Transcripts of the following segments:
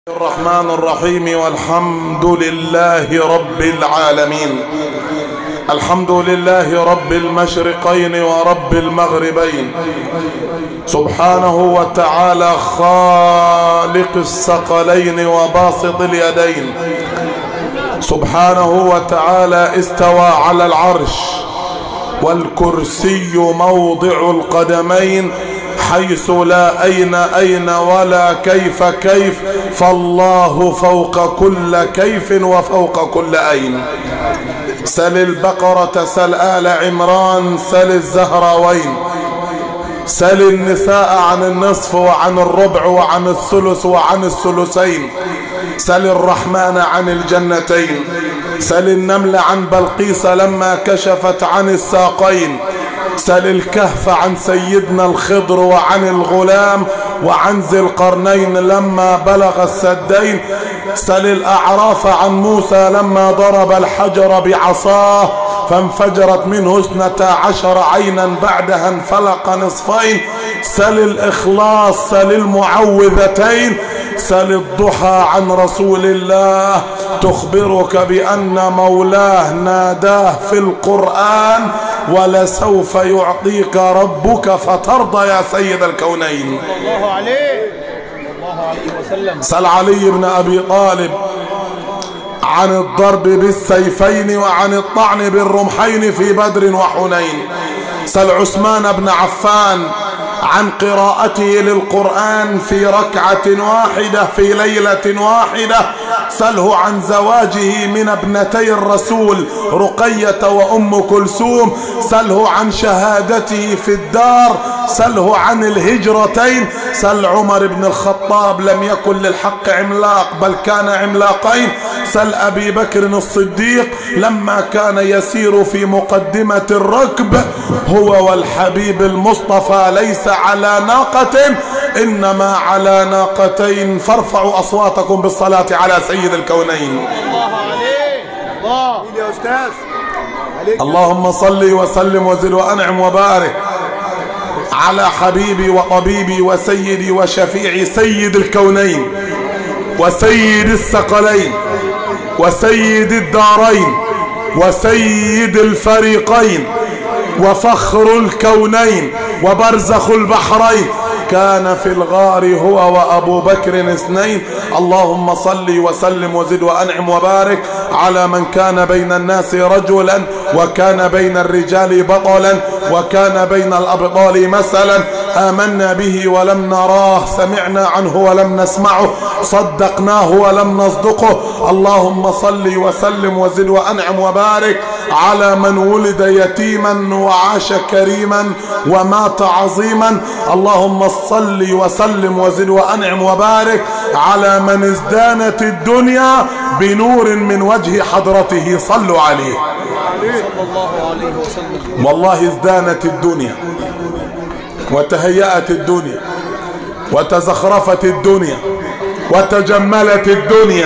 الرحمن الرحيم والحمد لله رب العالمين الحمد لله رب المشرقين ورب المغربين سبحانه وتعالى خالق الثقلين وباسط اليدين سبحانه وتعالى استوى على العرش والكرسي موضع القدمين حيث لا أين أين ولا كيف كيف فالله فوق كل كيف وفوق كل أين سل البقرة سل آل عمران سل الزهراوين سل النساء عن النصف وعن الربع وعن الثلث وعن الثلثين سل الرحمن عن الجنتين سل النمل عن بلقيس لما كشفت عن الساقين سل الكهف عن سيدنا الخضر وعن الغلام وعن ذي القرنين لما بلغ السدين سل الأعراف عن موسى لما ضرب الحجر بعصاه فانفجرت منه اثنتا عشر عينا بعدها انفلق نصفين سل الإخلاص سل المعوذتين سل الضحى عن رسول الله تخبرك بأن مولاه ناداه في القرآن ولسوف يعطيك ربك فترضى يا سيد الكونين الله عليه الله عليه وسلم سل علي بن أبي طالب عن الضرب بالسيفين وعن الطعن بالرمحين في بدر وحنين سل عثمان بن عفان عن قراءته للقرآن في ركعة واحدة في ليلة واحدة سله عن زواجه من ابنتي الرسول رقية وأم كلثوم سله عن شهادته في الدار سله عن الهجرتين سل عمر بن الخطاب لم يكن للحق عملاق بل كان عملاقين سل أبي بكر الصديق لما كان يسير في مقدمة الركب هو والحبيب المصطفى ليس على ناقة إنما على ناقتين فارفعوا أصواتكم بالصلاة على سيد الكونين الله عليه الله يا أستاذ عليك اللهم صل وسلم وزد وأنعم وبارك على حبيبي وطبيبي وسيدي وشفيعي سيد الكونين وسيد الثقلين وسيد الدارين وسيد الفريقين وفخر الكونين وبرزخ البحرين كان في الغار هو وأبو بكر اثنين اللهم صل وسلم وزد وأنعم وبارك على من كان بين الناس رجلا وكان بين الرجال بطلا وكان بين الأبطال مثلا آمنا به ولم نراه سمعنا عنه ولم نسمعه صدقناه ولم نصدقه اللهم صل وسلم وزد وأنعم وبارك على من ولد يتيما وعاش كريما ومات عظيما اللهم صل وسلم وزد وأنعم وبارك على من ازدانت الدنيا بنور من وجه حضرته صلوا عليه صلى الله عليه وسلم والله ازدانت الدنيا وتهيأت الدنيا وتزخرفت الدنيا وتجملت الدنيا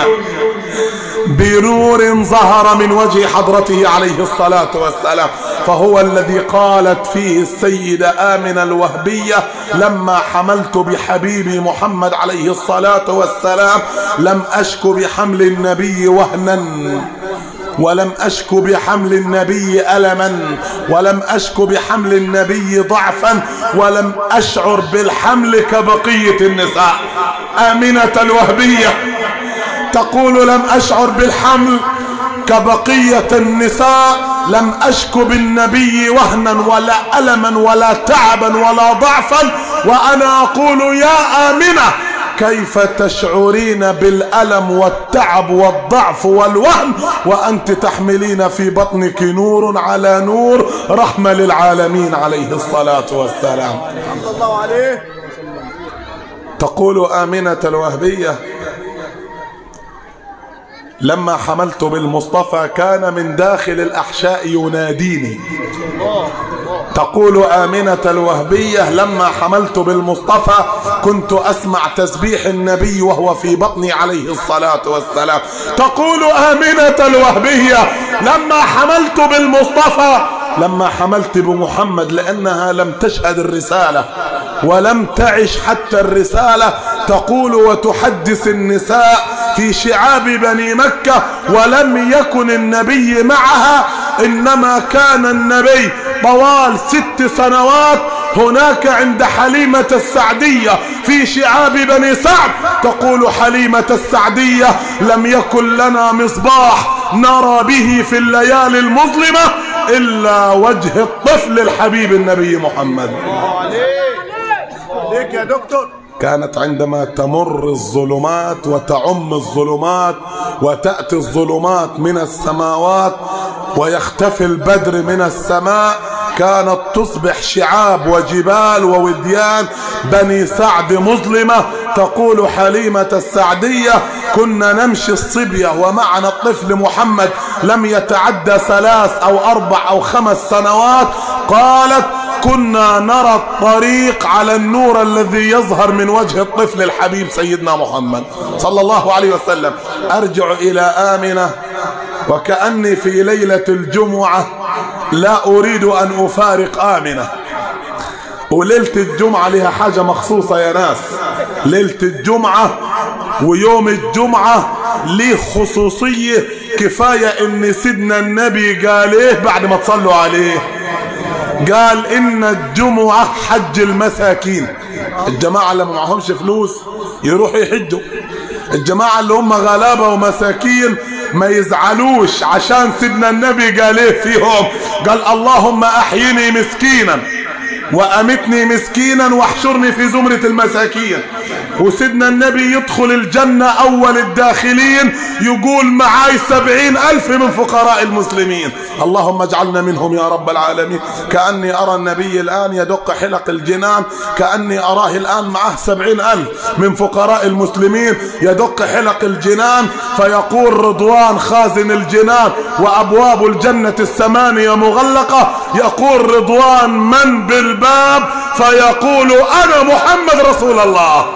بنور ظهر من وجه حضرته عليه الصلاة والسلام فهو الذي قالت فيه السيدة آمنة الوهبية لما حملت بحبيبي محمد عليه الصلاة والسلام لم أشك بحمل النبي وهنا ولم أشك بحمل النبي ألما ولم أشك بحمل النبي ضعفا ولم أشعر بالحمل كبقية النساء آمنة الوهبية تقول لم أشعر بالحمل كبقية النساء لم أشك بالنبي وهنا ولا ألما ولا تعبا ولا ضعفا وأنا أقول يا آمنة كيف تشعرين بالألم والتعب والضعف والوهن وأنت تحملين في بطنك نور على نور رحمة للعالمين عليه الصلاة والسلام صلى الله عليه تقول آمنة الوهبية لما حملت بالمصطفى كان من داخل الأحشاء يناديني تقول آمنة الوهبية لما حملت بالمصطفى كنت أسمع تسبيح النبي وهو في بطني عليه الصلاة والسلام تقول آمنة الوهبية لما حملت بالمصطفى لما حملت بمحمد لأنها لم تشهد الرسالة ولم تعش حتى الرسالة تقول وتحدث النساء في شعاب بني مكة ولم يكن النبي معها إنما كان النبي طوال ست سنوات هناك عند حليمة السعدية في شعاب بني سعد تقول حليمة السعدية لم يكن لنا مصباح نرى به في الليالي المظلمة إلا وجه الطفل الحبيب النبي محمد عليك يا دكتور كانت عندما تمر الظلمات وتعم الظلمات وتأتي الظلمات من السماوات ويختفي البدر من السماء كانت تصبح شعاب وجبال ووديان بني سعد مظلمة تقول حليمة السعدية كنا نمشي الصبية ومعنا الطفل محمد لم يتعدى ثلاث أو أربع أو خمس سنوات قالت كنا نرى الطريق على النور الذي يظهر من وجه الطفل الحبيب سيدنا محمد صلى الله عليه وسلم أرجع إلى آمنة وكأني في ليلة الجمعة لا أريد أن أفارق آمنة وليلة الجمعة لها حاجة مخصوصة يا ناس ليلة الجمعة ويوم الجمعة ليه خصوصية كفاية ان سيدنا النبي قال ايه بعد ما تصلوا عليه قال ان الجمعة حج المساكين الجماعة اللي ما معهمش فلوس يروحوا يحجوا الجماعة اللي هم غلابة ومساكين ما يزعلوش عشان سيدنا النبي قال ايه فيهم قال اللهم احيني مسكينا وأمتني مسكينا واحشرني في زمرة المساكين وسيدنا النبي يدخل الجنة أول الداخلين يقول معاي سبعين ألف من فقراء المسلمين اللهم اجعلنا منهم يا رب العالمين كأني أرى النبي الآن يدق حلق الجنان كأني أراه الآن معه سبعين ألف من فقراء المسلمين يدق حلق الجنان فيقول رضوان خازن الجنان وأبواب الجنة الثمانية مغلقة يقول رضوان من بالباب فيقول أنا محمد رسول الله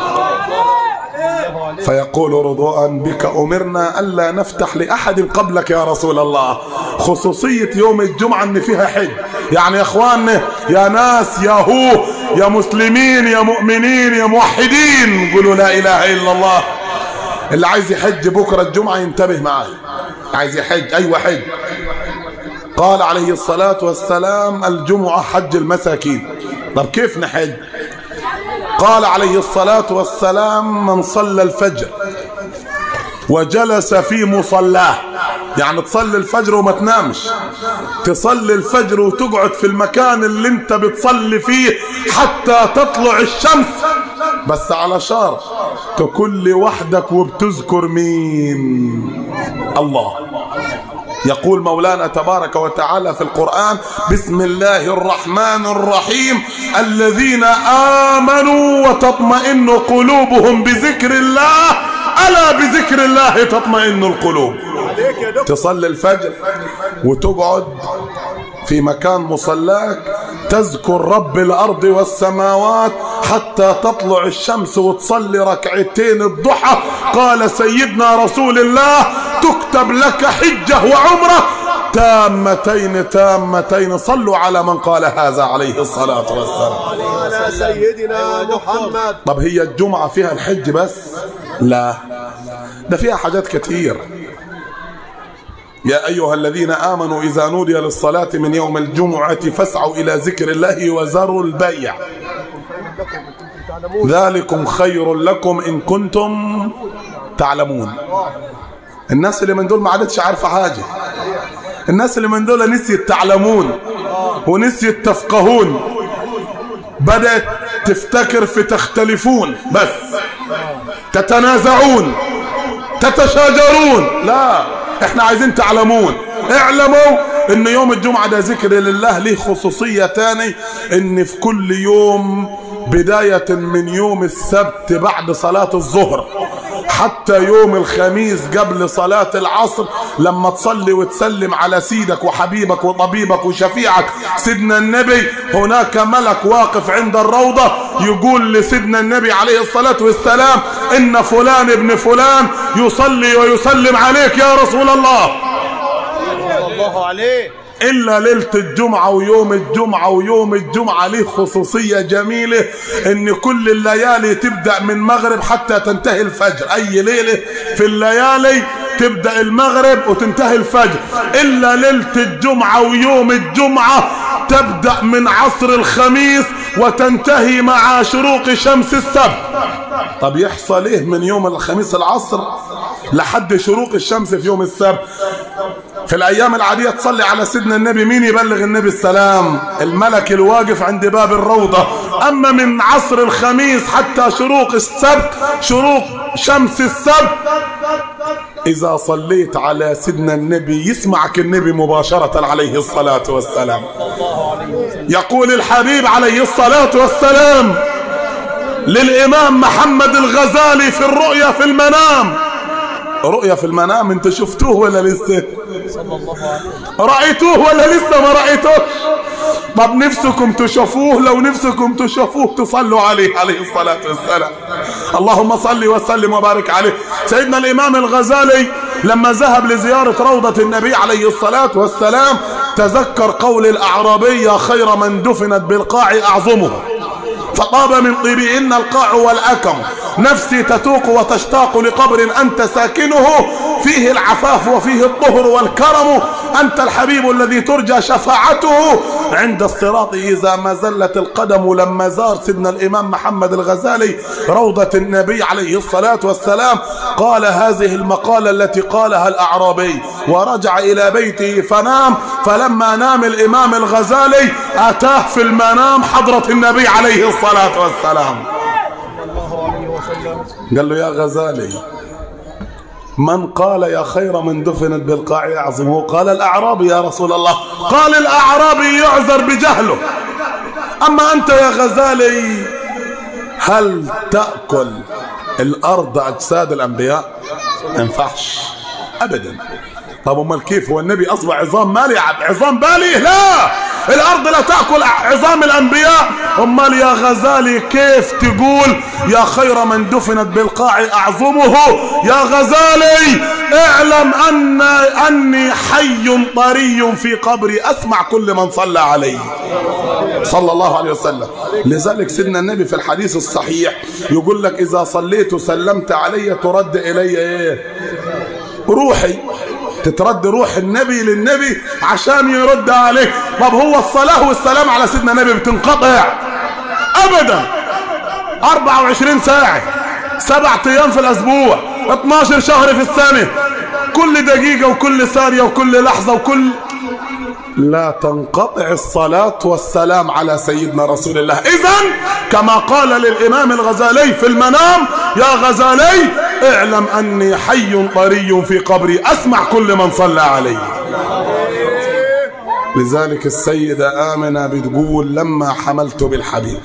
فيقول رضوان بك أمرنا ألا نفتح لأحد قبلك يا رسول الله خصوصية يوم الجمعة أن فيها حج يعني يا أخواننا يا ناس يا هو يا مسلمين يا مؤمنين يا موحدين قولوا لا إله إلا الله اللي عايز يحج بكرة الجمعة ينتبه معي عايز يحج أيوة حج قال عليه الصلاة والسلام الجمعة حج المساكين طب كيف نحج قال عليه الصلاة والسلام من صلى الفجر وجلس في مصلاه يعني تصلي الفجر وما تنامش تصلي الفجر وتقعد في المكان اللي انت بتصلي فيه حتى تطلع الشمس بس على شرط تكون لوحدك وبتذكر مين الله يقول مولانا تبارك وتعالى في القرآن بسم الله الرحمن الرحيم الذين آمنوا وتطمئن قلوبهم بذكر الله ألا بذكر الله تطمئن القلوب عليك يا دكتور تصلي الفجر وتقعد في مكان مصلاك تذكر رب الأرض والسماوات حتى تطلع الشمس وتصلي ركعتين الضحى قال سيدنا رسول الله تكتب لك حجة وعمرة تامتين تامتين صلوا على من قال هذا عليه الصلاة والسلام على سيدنا محمد طب هي الجمعة فيها الحج بس لا ده فيها حاجات كتير يا أيها الذين آمنوا إذا نودي للصلاة من يوم الجمعة فاسعوا إلى ذكر الله وذروا البيع ذلكم خير لكم إن كنتم تعلمون الناس اللي من دول ما عادتش عارفة حاجة الناس اللي من دول نسيت تعلمون ونسيت تفقهون بدأت تفتكر في تختلفون بس تتنازعون تتشاجرون لا احنا عايزين تعلمون اعلموا ان يوم الجمعة ده ذكر لله ليه خصوصية تاني ان في كل يوم بداية من يوم السبت بعد صلاة الظهر حتى يوم الخميس قبل صلاة العصر لما تصلي وتسلم على سيدك وحبيبك وطبيبك وشفيعك سيدنا النبي هناك ملك واقف عند الروضة يقول لسيدنا النبي عليه الصلاة والسلام إن فلان ابن فلان يصلي ويسلم عليك يا رسول الله صلى الله عليه إلا ليلة الجمعة ويوم الجمعة ويوم الجمعة له خصوصية جميلة إن كل الليالي تبدأ من مغرب حتى تنتهي الفجر أي ليلة في الليالي تبدأ المغرب وتنتهي الفجر إلا ليلة الجمعة ويوم الجمعة تبدأ من عصر الخميس وتنتهي مع شروق شمس السبت طب يحصل ايه من يوم الخميس العصر لحد شروق الشمس في يوم السبت في الايام العاديه تصلي على سيدنا النبي مين يبلغ النبي السلام الملك الواقف عند باب الروضه اما من عصر الخميس حتى شروق السبت شروق شمس السبت إذا صليت على سيدنا النبي يسمعك النبي مباشرة عليه الصلاة والسلام يقول الحبيب عليه الصلاة والسلام للإمام محمد الغزالي في الرؤيا في المنام رؤيا في المنام انت شفتوه ولا لسه رأيتوه ولا لسه ما رأيتوه طب نفسكم تشوفوه لو نفسكم تشوفوه تصلوا عليه عليه الصلاة والسلام اللهم صل وسلم وبارك عليه سيدنا الإمام الغزالي لما ذهب لزيارة روضة النبي عليه الصلاة والسلام تذكر قول الأعرابي يا خير من دفنت بالقاع أعظمه فطاب من طيبهن القاع والأكم نفسي تتوق وتشتاق لقبر أنت ساكنه فيه العفاف وفيه الطهر والكرم أنت الحبيب الذي ترجى شفاعته عند الصراط إذا ما زلت القدم لما زار سيدنا الإمام محمد الغزالي روضة النبي عليه الصلاة والسلام قال هذه المقالة التي قالها الأعرابي ورجع إلى بيته فنام فلما نام الإمام الغزالي أتاه في المنام حضرة النبي عليه الصلاة والسلام قال له يا غزالي من قال يا خير من دفنت بالقاع أعظمه قال الأعرابي يا رسول الله قال الأعرابي يعذر بجهله أما أنت يا غزالي هل تأكل الأرض أجساد الأنبياء ينفعش أبدا طب امال كيف هو النبي اصبح عظام مالي عظام بالي لا الارض لا تاكل عظام الانبياء امال يا غزالي كيف تقول يا خير من دفنت بالقاع اعظمه يا غزالي اعلم ان اني حي طري في قبري اسمع كل من صلى علي صلى الله عليه وسلم لذلك سيدنا النبي في الحديث الصحيح يقول لك اذا صليت وسلمت علي ترد الي ايه روحي تترد روح النبي للنبي عشان يرد عليك طب هو الصلاة والسلام على سيدنا النبي بتنقطع ابدا 24 ساعة سبع ايام في الاسبوع 12 شهر في السنة كل دقيقة وكل ثانية وكل لحظة وكل لا تنقطع الصلاة والسلام على سيدنا رسول الله إذا كما قال للإمام الغزالي في المنام يا غزالي اعلم أني حي طري في قبري أسمع كل من صلى علي لذلك السيدة آمنة بتقول لما حملت بالحبيب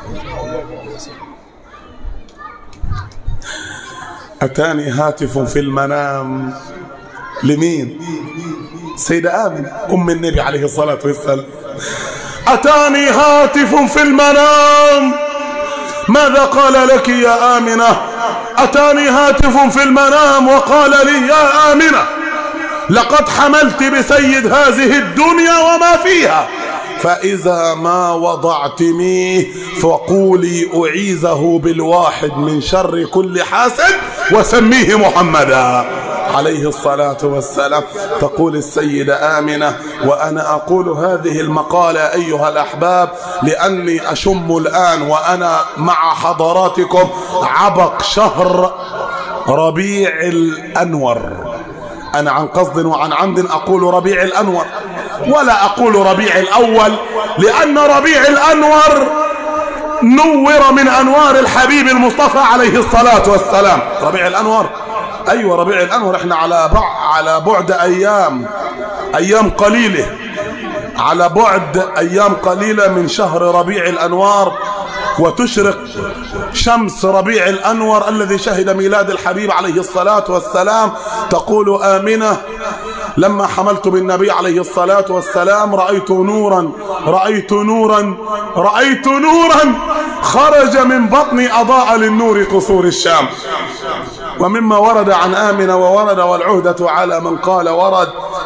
أتاني هاتف في المنام لمين سيدة آمنة أم النبي عليه الصلاة والسلام أتاني هاتف في المنام ماذا قال لك يا آمنة أتاني هاتف في المنام وقال لي يا آمنة لقد حملت بسيد هذه الدنيا وما فيها فإذا ما وضعتميه فقولي أعيذه بالواحد من شر كل حاسد وسميه محمدا عليه الصلاة والسلام تقول السيدة آمنة وأنا أقول هذه المقالة أيها الأحباب لأني أشم الآن وأنا مع حضراتكم عبق شهر ربيع الأنور أنا عن قصد وعن عمد أقول ربيع الأنور ولا أقول ربيع الأول لأن ربيع الأنور نور من أنوار الحبيب المصطفى عليه الصلاة والسلام ربيع الأنور أيوة ربيع الأنور احنا على بعد على بعد أيام أيام قليلة على بعد أيام قليلة من شهر ربيع الأنوار وتشرق شمس ربيع الأنور الذي شهد ميلاد الحبيب عليه الصلاة والسلام تقول آمنة لما حملت بالنبي عليه الصلاة والسلام رأيت نورا رأيت نورا رأيت نورا خرج من بطني أضاء للنور قصور الشام ومما ورد عن آمنة وورد والعهدة على من قال ورد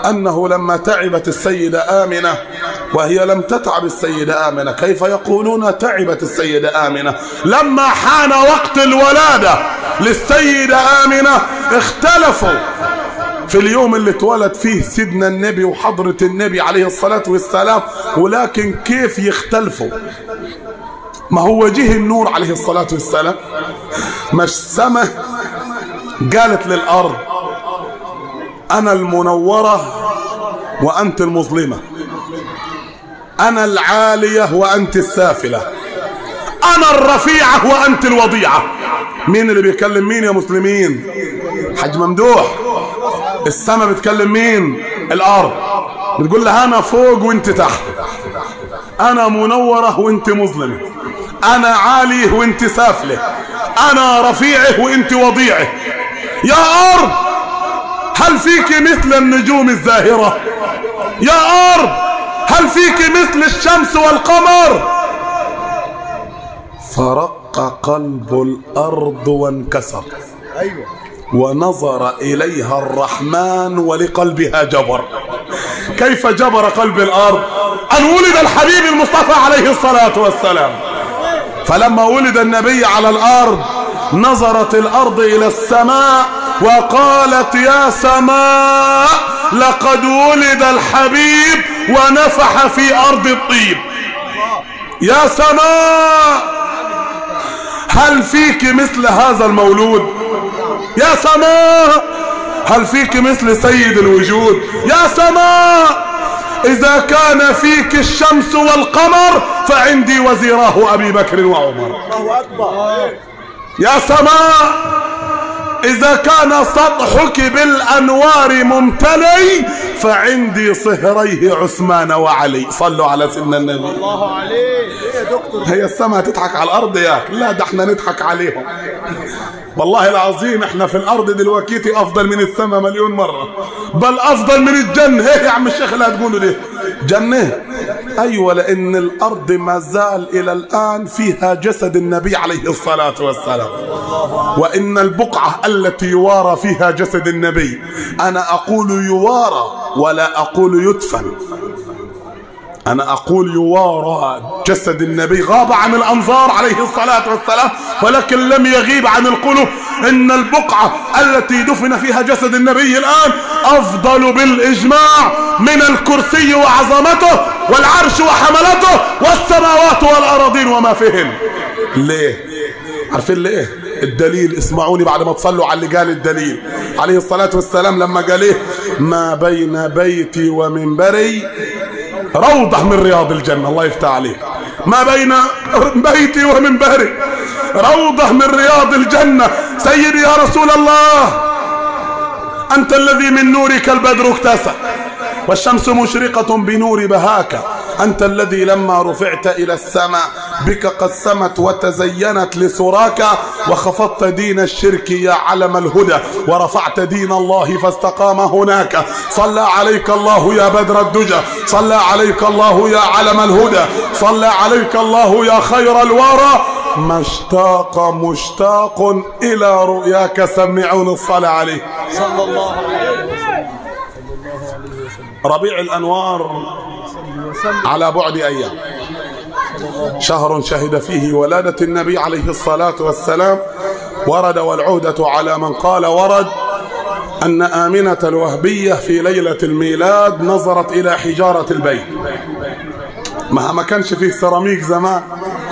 أنه لما تعبت السيدة آمنة وهي لم تتعب السيدة آمنة كيف يقولون تعبت السيدة آمنة لما حان وقت الولادة للسيدة آمنة اختلفوا في اليوم اللي اتولد فيه سيدنا النبي وحضرة النبي عليه الصلاة والسلام ولكن كيف يختلفوا ما هو وجه النور عليه الصلاة والسلام مش سمه قالت للأرض أنا المنورة وأنت المظلمة أنا العالية وأنت السافلة أنا الرفيعة وأنت الوضيعة مين اللي بيكلم مين يا مسلمين حج ممدوح السماء بتكلم مين الأرض بتقول لها أنا فوق وأنت تحت أنا منورة وأنت مظلمة أنا عالية وأنت سافلة أنا رفيعه وأنت وضيعه يا أرض هل فيك مثل النجوم الزاهرة يا أرض هل فيك مثل الشمس والقمر فرق قلب الأرض وانكسر ايوه ونظر إليها الرحمن ولقلبها جبر كيف جبر قلب الأرض أن ولد الحبيب المصطفى عليه الصلاة والسلام فلما ولد النبي على الأرض نظرت الأرض إلى السماء وقالت يا سماء لقد ولد الحبيب ونفح في أرض الطيب يا سماء هل فيك مثل هذا المولود يا سماء هل فيك مثل سيد الوجود يا سماء إذا كان فيك الشمس والقمر فعندي وزيراه أبي بكر وعمر الله اكبر يا سماء إذا كان سطحك بالأنوار ممتلي فعندي صهريه عثمان وعلي صلوا على سيدنا النبي الله عليه ايه يا دكتور هي السماء تضحك على الأرض ياك لا ده احنا نضحك عليهم والله العظيم احنا في الأرض دلوقتي أفضل من السماء مليون مرة بل أفضل من الجنة هي يا عم الشيخ اللي هتقولوا ده جنة أيوة لأن الأرض ما زال إلى الآن فيها جسد النبي عليه الصلاة والسلام وإن البقعة التي يوارى فيها جسد النبي أنا أقول يوارى ولا أقول يدفن أنا أقول يوارى جسد النبي غاب عن الأنظار عليه الصلاة والسلام ولكن لم يغيب عن القلوب إن البقعة التي دفن فيها جسد النبي الآن أفضل بالإجماع من الكرسي وعظمته والعرش وحملته والسماوات والأراضين وما فيهن ليه عارفين ليه الدليل اسمعوني بعد ما تصلوا على اللي قال الدليل عليه الصلاة والسلام لما قال ايه ما بين بيتي ومنبري روضة من رياض الجنة الله يفتح عليك ما بين بيتي ومنبري روضة من رياض الجنة سيدي يا رسول الله أنت الذي من نورك البدر اكتسى والشمس مشرقة بنور بهاك أنت الذي لما رفعت إلى السماء بك قد سمت وتزينت لسراك وخفضت دين الشرك يا علم الهدى ورفعت دين الله فاستقام هناك صلى عليك الله يا بدر الدجى صلى عليك الله يا علم الهدى صلى عليك الله يا خير الورى ما اشتاق مشتاق إلى رؤياك سمعون الصلاة عليه صلى الله عليه وسلم ربيع الأنوار على بعد أيام شهر شهد فيه ولادة النبي عليه الصلاة والسلام ورد والعهدة على من قال ورد أن آمنة الوهبية في ليلة الميلاد نظرت إلى حجارة البيت ما ما كانش فيه سيراميك زمان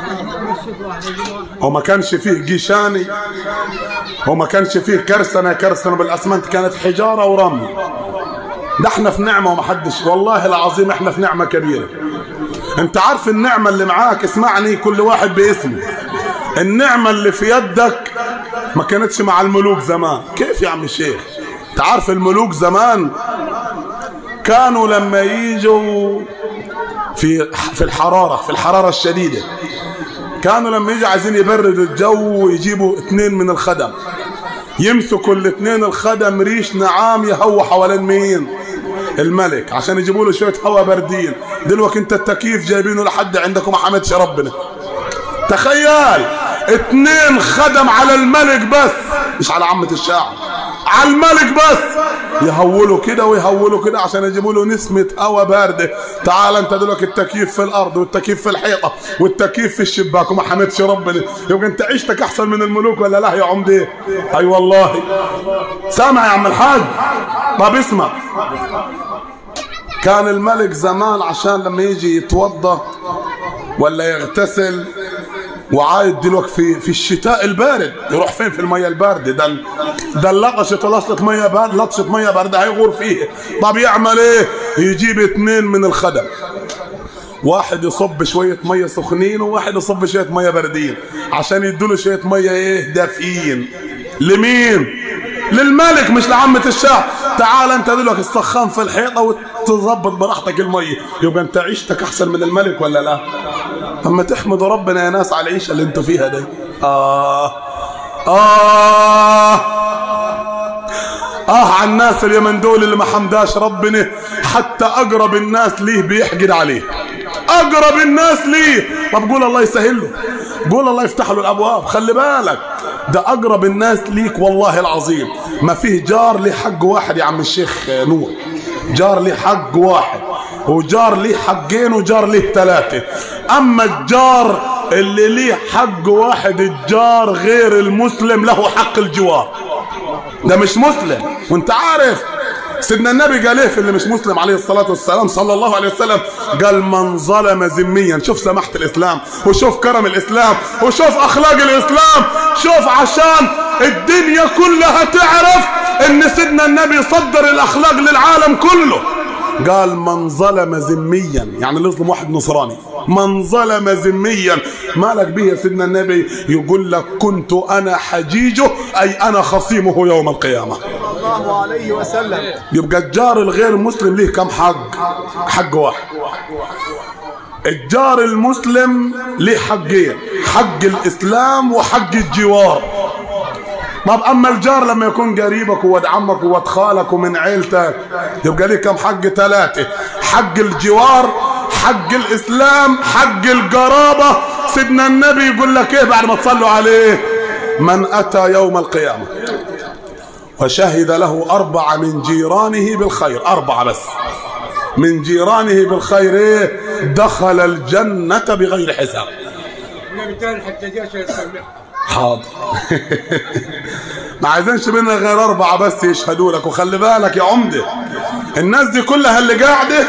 وما كانش فيه جيشاني وما كانش فيه كرسنة كرسنة بالأسمنت كانت حجارة ورمل ده احنا في نعمة ومحدش والله العظيم احنا في نعمة كبيرة انت عارف النعمة اللي معاك اسمعني كل واحد باسمه النعمة اللي في يدك ما كانتش مع الملوك زمان كيف يا عم الشيخ انت عارف الملوك زمان كانوا لما يجوا في في الحرارة في الحرارة الشديدة كانوا لما يجوا عايزين يبردوا الجو يجيبوا اثنين من الخدم يمسكوا الاثنين الخدم ريش نعام يهوى حوالين مين الملك عشان يجيبوا له شويه هوا باردين دلوقتي انت التكييف جايبينه لحد عندكم ما حمدش ربنا تخيل اتنين خدم على الملك بس مش على عامة الشعب على الملك بس يهولوا كده ويهولوا كده عشان يجيبوا له نسمة هوا باردة تعال انت دلوقتي التكييف في الارض والتكييف في الحيطة والتكييف في الشباك وما حمدش ربنا يبقى انت عيشتك احسن من الملوك ولا لا يا عمدي اي والله سامع يا عم الحاج طب اسمع كان الملك زمان عشان لما يجي يتوضا ولا يغتسل وعايد دلوقتي في في الشتاء البارد يروح فين في الميه البارده ده ده لطشت لطشه ميه بارده لطشه ميه بارده هيغور فيه طب يعمل ايه يجيب اتنين من الخدم واحد يصب شوية مية سخنين وواحد يصب شوية مية باردين عشان يدوله شوية مية ايه دافئين لمين للملك مش لعامة الشعب تعال انت دلوقتي السخان في الحيطة وتظبط براحتك المية يبقى انت عيشتك احسن من الملك ولا لا اما تحمدوا ربنا يا ناس على العيشة اللي انتوا فيها دي آه آه آه على الناس اليمن دول اللي ما حمداش ربنا حتى أقرب الناس ليه بيحقد عليه أقرب الناس ليه طب قول الله يسهل له قول الله يفتح له الأبواب خلي بالك ده أقرب الناس ليك والله العظيم ما فيه جار ليه حق واحد يا عم الشيخ نور جار ليه حق واحد وجار ليه حقين وجار ليه ثلاثة أما الجار اللي ليه حق واحد الجار غير المسلم له حق الجوار ده مش مسلم وانت عارف سيدنا النبي قال ايه في اللي مش مسلم عليه الصلاة والسلام صلى الله عليه وسلم قال من ظلم ذميا شوف سماحة الإسلام وشوف كرم الإسلام وشوف أخلاق الإسلام شوف عشان الدنيا كلها تعرف ان سيدنا النبي صدر الأخلاق للعالم كله قال من ظلم ذميا يعني اللي يظلم واحد نصراني من ظلم ذميا مالك به يا سيدنا النبي يقول لك كنت انا حجيجه اي انا خصيمه يوم القيامه صلى الله عليه وسلم يبقى الجار الغير مسلم ليه كم حق حق واحد الجار المسلم ليه حقين حق الاسلام وحق الجوار طب اما الجار لما يكون قريبك وود عمك وود خالك ومن عيلتك يبقى ليه كم حق ثلاثة حق الجوار حق الاسلام حق القرابة سيدنا النبي يقول لك ايه بعد ما تصلوا عليه من اتى يوم القيامة وشهد له أربعة من جيرانه بالخير أربعة بس من جيرانه بالخير إيه دخل الجنة بغير حساب حاضر ما عايزينش منها غير أربعة بس يشهدوا لك وخلي بالك يا عمدة الناس دي كلها اللي قاعدة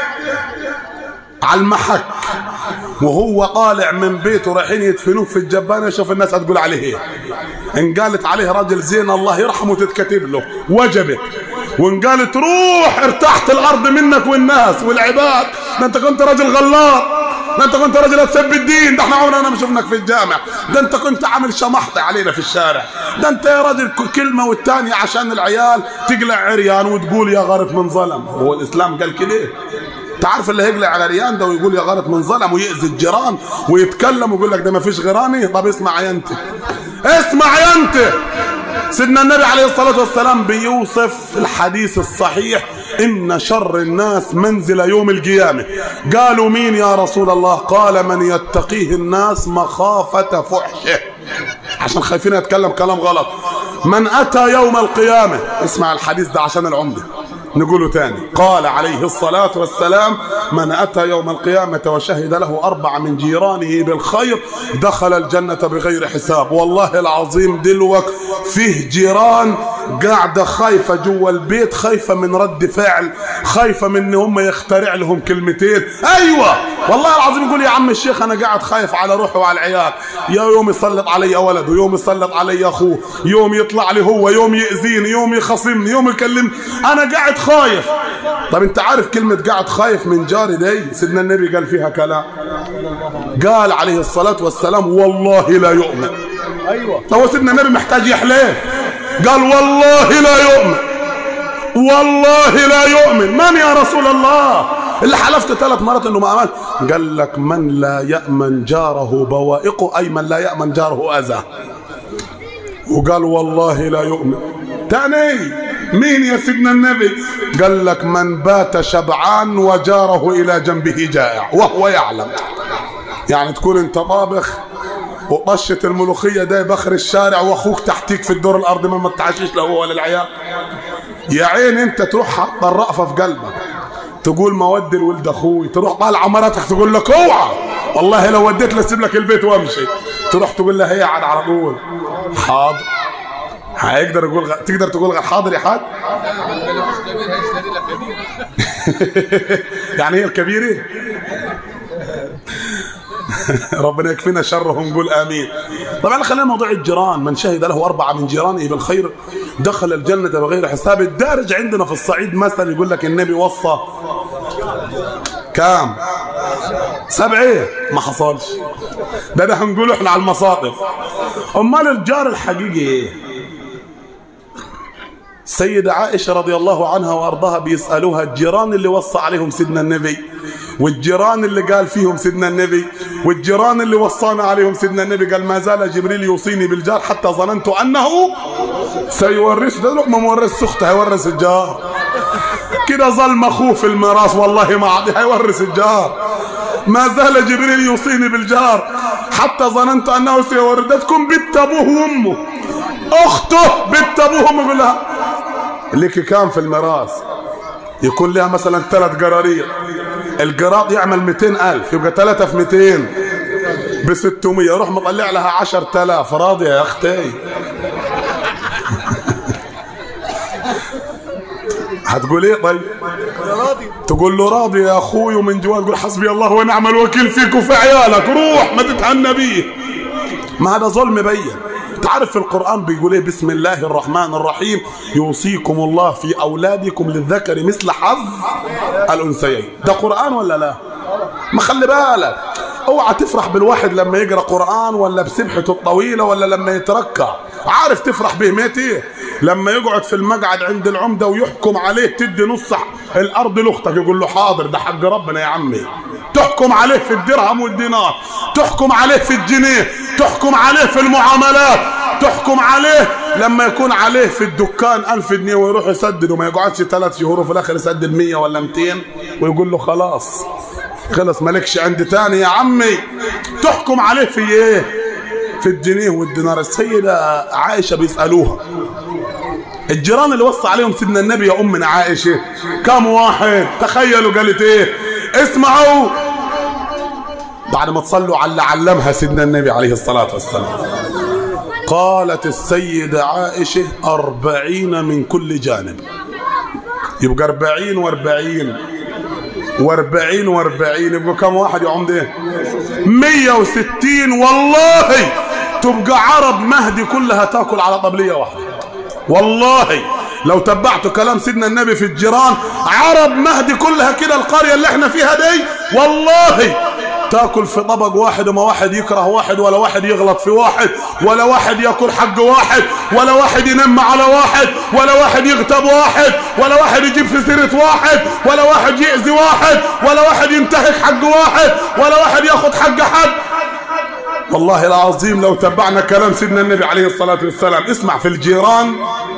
على المحك وهو طالع من بيته رايحين يدفنوه في الجبانة شوف الناس هتقول عليه ايه ان قالت عليه راجل زين الله يرحمه تتكتب له وجبت وان قالت روح ارتحت الارض منك والناس والعباد ده انت كنت راجل غلار ده انت كنت راجل هتسب الدين ده احنا عمرنا ما شفناك في الجامع ده انت كنت عامل شمحطة علينا في الشارع ده انت يا راجل كلمة والتانية عشان العيال تقلع عريان وتقول يا غارت من ظلم هو الاسلام قال كده انت عارف اللي هيقلع على ريان ده ويقول يا غلط من ظلم ويأذي الجيران ويتكلم ويقول لك ده ما فيش غيراني طب اسمع يا انت اسمع يا انت سيدنا النبي عليه الصلاة والسلام بيوصف الحديث الصحيح إن شر الناس منزل يوم القيامة قالوا مين يا رسول الله قال من يتقيه الناس مخافة فحشه عشان خايفين يتكلم كلام غلط من أتى يوم القيامة اسمع الحديث ده عشان العمدة نقوله تاني قال عليه الصلاة والسلام من أتى يوم القيامة وشهد له أربع من جيرانه بالخير دخل الجنة بغير حساب والله العظيم دلوك فيه جيران قاعدة خايفة جوا البيت خايفة من رد فعل خايفة من ان هم يخترع لهم كلمتين ايوه والله العظيم يقول يا عم الشيخ انا قاعد خايف على روحي وعلى العيال يا يوم يسلط علي ولد ويوم يسلط علي اخوه يوم يطلع لي هو يوم يأذيني يوم يخصمني يوم يكلمني انا قاعد خايف طب انت عارف كلمة قاعد خايف من جاري دي سيدنا النبي قال فيها كلام قال عليه الصلاة والسلام والله لا يؤمن ايوه هو سيدنا النبي محتاج يحلف قال والله لا يؤمن والله لا يؤمن من يا رسول الله اللي حلفت ثلاث مرات انه ما امن قال لك من لا يامن جاره بوائقه اي من لا يامن جاره اذى وقال والله لا يؤمن تاني مين يا سيدنا النبي قال لك من بات شبعان وجاره الى جنبه جائع وهو يعلم يعني تكون انت طابخ وطشة الملوخية ده بخر الشارع واخوك تحتيك في الدور الارضي ما متعشيش لا هو ولا العيال يا عين انت تروح حاطه الرأفة في قلبك تقول ما ودي الولد اخوي تروح طالع مراتك تقول لك اوعى والله لو وديت لاسيب لك البيت وامشي تروح تقول لها هي عاد على طول حاضر هيقدر يقول غ... تقدر تقول غ... حاضر يا حاج يعني هي الكبيره ربنا يكفينا شرهم نقول امين طبعا خلينا موضوع الجيران من شهد له اربعه من جيرانه بالخير دخل الجنه بغير حساب الدارج عندنا في الصعيد مثل يقول لك النبي وصى كام سبعة ما حصلش ده ده هنقول احنا على المصاطف امال الجار الحقيقي ايه السيدة عائشة رضي الله عنها وارضاها بيسألوها الجيران اللي وصى عليهم سيدنا النبي والجيران اللي قال فيهم سيدنا النبي والجيران اللي وصانا عليهم سيدنا النبي قال ما زال جبريل يوصيني بالجار حتى ظننت انه سيورث ده لقمه مورث اخته هيورث الجار كده ظل اخوه في الميراث والله ما عادي هيورث الجار ما زال جبريل يوصيني بالجار حتى ظننت انه سيوردتكم بنت ابوه وامه اخته بنت ابوه وامه يقول لها لك كام في الميراث يكون لها مثلا ثلاث قرارير القراط يعمل 200 ألف يبقى ثلاثة في 200 ب 600 يروح مطلع لها 10000 راضية يا أختي هتقول ايه طيب تقول له راضي يا اخوي ومن جوا تقول حسبي الله ونعم الوكيل فيك وفي عيالك روح ما تتهنى بيه ما هذا ظلم بين تعرف في القرآن بيقول ايه بسم الله الرحمن الرحيم يوصيكم الله في أولادكم للذكر مثل حظ الأنثيين ده قرآن ولا لا ما خلي بالك اوعى تفرح بالواحد لما يقرا قرآن ولا بسبحته الطويلة ولا لما يتركع عارف تفرح بهمته لما يقعد في المقعد عند العمدة ويحكم عليه تدي نص الأرض لأختك يقول له حاضر ده حق ربنا يا عمي تحكم عليه في الدرهم والدينار تحكم عليه في الجنيه تحكم عليه في المعاملات تحكم عليه لما يكون عليه في الدكان ألف جنيه ويروح يسدد وما يقعدش ثلاث شهور وفي الآخر يسدد مية ولا 200 ويقول له خلاص خلص مالكش عندي تاني يا عمي تحكم عليه في ايه في الجنيه والدينار السيدة عائشة بيسألوها الجيران اللي وصى عليهم سيدنا النبي يا أمنا عائشة كم واحد تخيلوا قالت ايه اسمعوا بعد ما تصلوا على اللي علمها سيدنا النبي عليه الصلاة والسلام قالت السيدة عائشة أربعين من كل جانب يبقى أربعين وأربعين وأربعين وأربعين يبقى كم واحد يا عمدة مية وستين والله تبقى عرب مهدي كلها تاكل على طبلية واحدة والله لو تبعتوا كلام سيدنا النبي في الجيران عرب مهدي كلها كده القرية اللي احنا فيها دي والله تاكل في طبق واحد وما واحد يكره واحد ولا واحد يغلط في واحد ولا واحد ياكل حق واحد ولا واحد ينم على واحد ولا واحد يغتاب واحد ولا واحد يجيب في سيرة واحد ولا واحد يأذي واحد ولا واحد ينتهك حق واحد ولا واحد ياخد حق حد والله العظيم لو تبعنا كلام سيدنا النبي عليه الصلاة والسلام اسمع في الجيران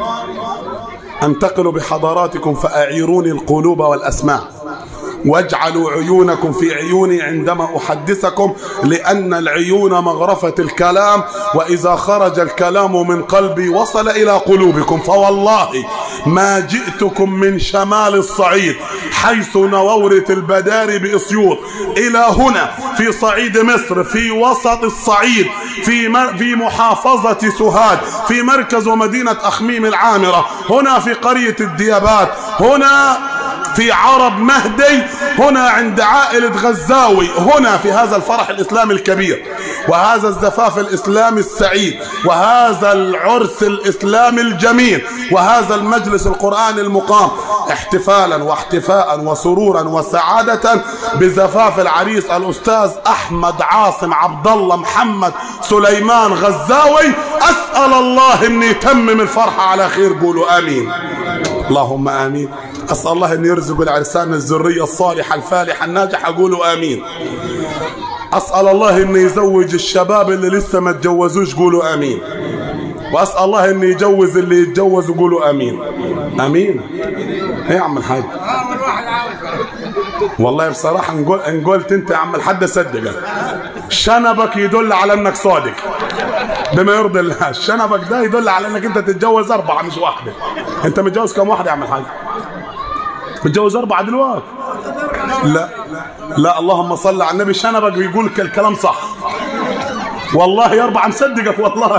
انتقل بحضاراتكم فأعيروني القلوب والأسماع واجعلوا عيونكم في عيوني عندما أحدثكم لأن العيون مغرفة الكلام وإذا خرج الكلام من قلبي وصل إلى قلوبكم فوالله ما جئتكم من شمال الصعيد حيث نورة البدار بأسيوط إلى هنا في صعيد مصر في وسط الصعيد في في محافظة سوهاج في مركز ومدينة أخميم العامرة هنا في قرية الديابات هنا في عرب مهدي هنا عند عائلة غزاوي هنا في هذا الفرح الإسلامي الكبير وهذا الزفاف الإسلامي السعيد وهذا العرس الإسلامي الجميل وهذا المجلس القرآن المقام احتفالا واحتفاء وسرورا وسعادة بزفاف العريس الأستاذ أحمد عاصم عبد الله محمد سليمان غزاوي أسأل الله أن يتمم الفرحة على خير قولوا آمين اللهم آمين أسأل الله أن يرزق العرسان الذرية الصالحة الفالحة الناجحة قولوا آمين أسأل الله أن يزوج الشباب اللي لسه ما تجوزوش قولوا آمين وأسأل الله أن يجوز اللي يتجوز قولوا آمين آمين إيه يا عم الحاج والله بصراحة إن قلت أنت يا عم الحاج صدقك شنبك يدل على انك صادق بما يرضي الله شنبك ده يدل على انك انت تتجوز اربعه مش واحده انت متجوز كم واحده يا عم الحاج متجوز اربعه دلوقتي لا لا اللهم صل على النبي شنبك بيقول الكلام صح والله يا اربعه مصدقك والله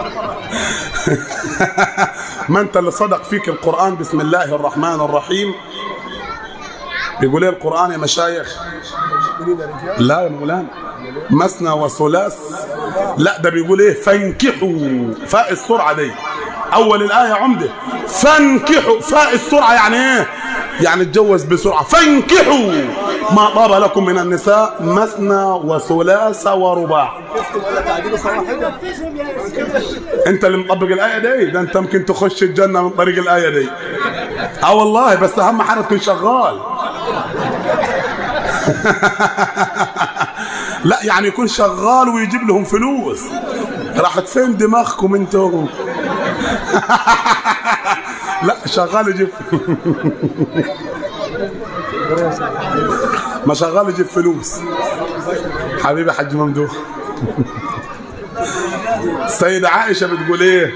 ما انت اللي صدق فيك القران بسم الله الرحمن الرحيم بيقول ايه القران يا مشايخ لا يا مولانا مثنى وثلاث لا ده بيقول ايه فانكحوا فاء السرعه دي اول الايه عمده فانكحوا فاء السرعه يعني ايه يعني اتجوز بسرعه فانكحوا ما طاب لكم من النساء مثنى وثلاث ورباع انت اللي مطبق الايه دي ده انت ممكن تخش الجنه من طريق الايه دي اه والله بس اهم حاجه تكون شغال لا يعني يكون شغال ويجيب لهم فلوس راحت فين دماغكم انتم لا شغال يجيب ما شغال يجيب فلوس حبيبي حاج ممدوح السيدة عائشة بتقول ايه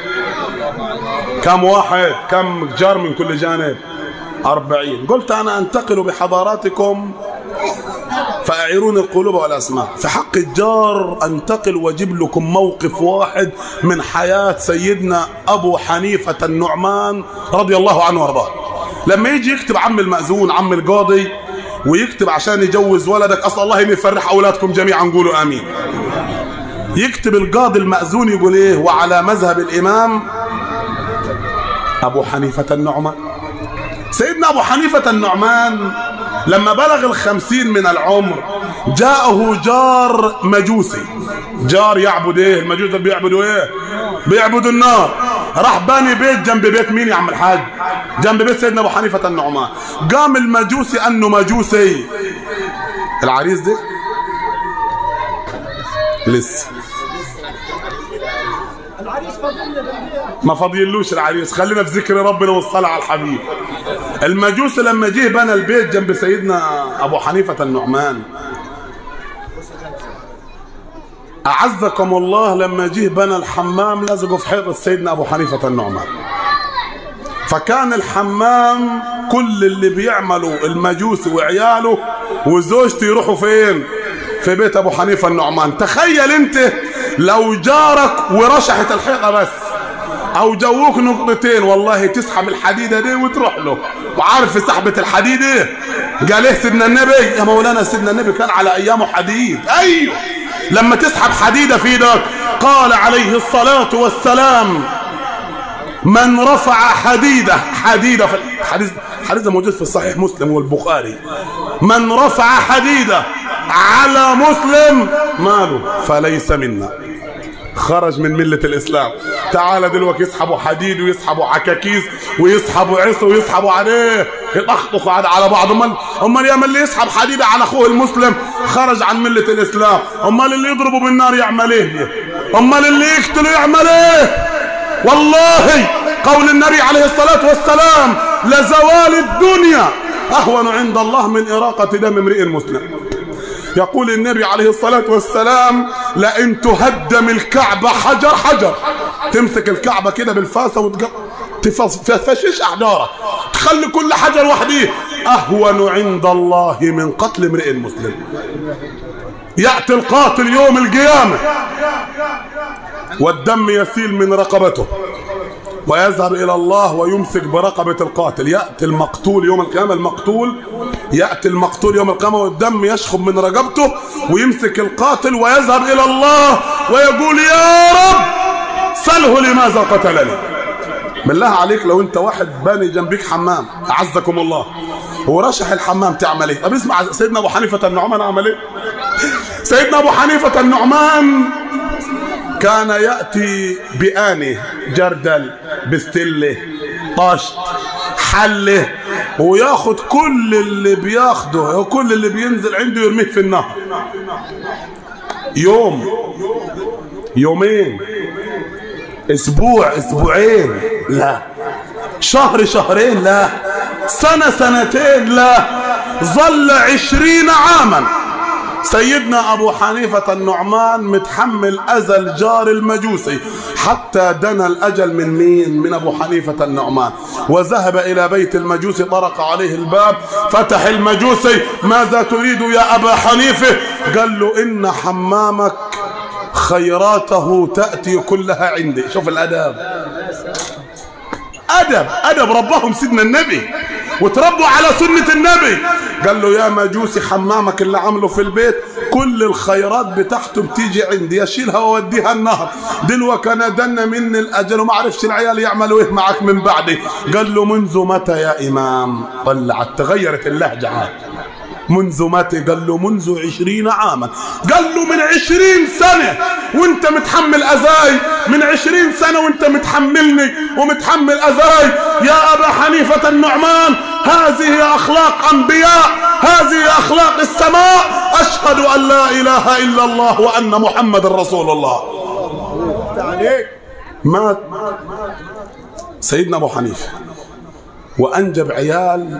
كم واحد كم جار من كل جانب أربعين قلت أنا أنتقل بحضاراتكم فأعيرون القلوب والأسماء في حق الجار أنتقل وأجيب لكم موقف واحد من حياة سيدنا أبو حنيفة النعمان رضي الله عنه وارضاه لما يجي يكتب عم المأذون عم القاضي ويكتب عشان يجوز ولدك أسأل الله أن يفرح أولادكم جميعا قولوا آمين يكتب القاضي المأذون يقول إيه وعلى مذهب الإمام أبو حنيفة النعمان سيدنا أبو حنيفة النعمان لما بلغ الخمسين من العمر جاءه جار مجوسي جار يعبد ايه المجوس اللي بيعبدوا ايه بيعبدوا النار راح باني بيت جنب بيت مين يا عم الحاج جنب بيت سيدنا ابو حنيفه النعمان قام المجوسي انه مجوسي العريس ده لسه ما فاضيلوش العريس خلينا في ذكر ربنا والصلاة على الحبيب المجوس لما جه بنى البيت جنب سيدنا أبو حنيفة النعمان أعزكم الله لما جه بنى الحمام لزقوا في حيطة سيدنا أبو حنيفة النعمان فكان الحمام كل اللي بيعملوا المجوس وعياله وزوجته يروحوا فين في بيت أبو حنيفة النعمان تخيل انت لو جارك ورشحت الحيطة بس او جووك نقطتين والله تسحب الحديدة دي وتروح له وعارف سحبة الحديد ايه قال ايه سيدنا النبي يا مولانا سيدنا النبي كان على ايامه حديد ايوه لما تسحب حديدة في ايدك قال عليه الصلاة والسلام من رفع حديدة حديدة في الحديث حديث موجود في الصحيح مسلم والبخاري من رفع حديدة على مسلم ماله فليس منا خرج من ملة الإسلام تعال دلوقتي يسحبوا حديد ويسحبوا عكاكيز ويسحبوا عصا ويسحبوا عليه يطخطخوا على بعض امال امال يا من اللي يسحب حديدة على اخوه المسلم خرج عن ملة الإسلام امال اللي يضربه بالنار يعمل ايه امال اللي يقتله يعمل ايه والله قول النبي عليه الصلاة والسلام لزوال الدنيا أهون عند الله من إراقة دم امرئ مسلم يقول النبي عليه الصلاة والسلام لئن تهدم الكعبة حجر حجر تمسك الكعبة كده بالفاسة وتفشش أحجارها تخلي كل حجر وحده أهون عند الله من قتل امرئ مسلم يأتي القاتل يوم القيامة والدم يسيل من رقبته ويذهب إلى الله ويمسك برقبة القاتل يأتي المقتول يوم القيامة المقتول يأتي المقتول يوم القيامة والدم يشخب من رقبته ويمسك القاتل ويذهب إلى الله ويقول يا رب سله لماذا قتلني بالله عليك لو انت واحد باني جنبيك حمام اعزكم الله ورشح الحمام تعمل ايه طب اسمع سيدنا ابو حنيفه النعمان عمل ايه سيدنا ابو حنيفه النعمان كان يأتي بآنه جردل بستله طشت حله وياخد كل اللي بياخده وكل اللي بينزل عنده يرميه في النهر يوم يومين اسبوع اسبوعين لا شهر شهرين لا سنة سنتين لا ظل عشرين عاما سيدنا أبو حنيفة النعمان متحمل أذى الجار المجوسي حتى دنا الأجل من مين؟ من أبو حنيفة النعمان وذهب إلى بيت المجوسي طرق عليه الباب فتح المجوسي ماذا تريد يا أبا حنيفة؟ قال له إن حمامك خيراته تأتي كلها عندي شوف الأدب أدب أدب ربهم سيدنا النبي وتربوا على سنة النبي قال له يا مجوسي حمامك اللي عامله في البيت كل الخيرات بتاعته بتيجي عندي اشيلها واوديها النهر دلوقتي كان دنا مني الاجل وما عرفش العيال يعملوا ايه معك من بعدي قال له منذ متى يا امام طلعت تغيرت اللهجه عاد منذ متى قال له منذ عشرين عاما قال له من عشرين سنة وانت متحمل أذاي من عشرين سنة وانت متحملني ومتحمل أذاي يا أبا حنيفة النعمان هذه أخلاق أنبياء هذه أخلاق السماء أشهد أن لا إله إلا الله وأن محمد رسول الله عليك مات سيدنا أبو حنيفة وأنجب عيال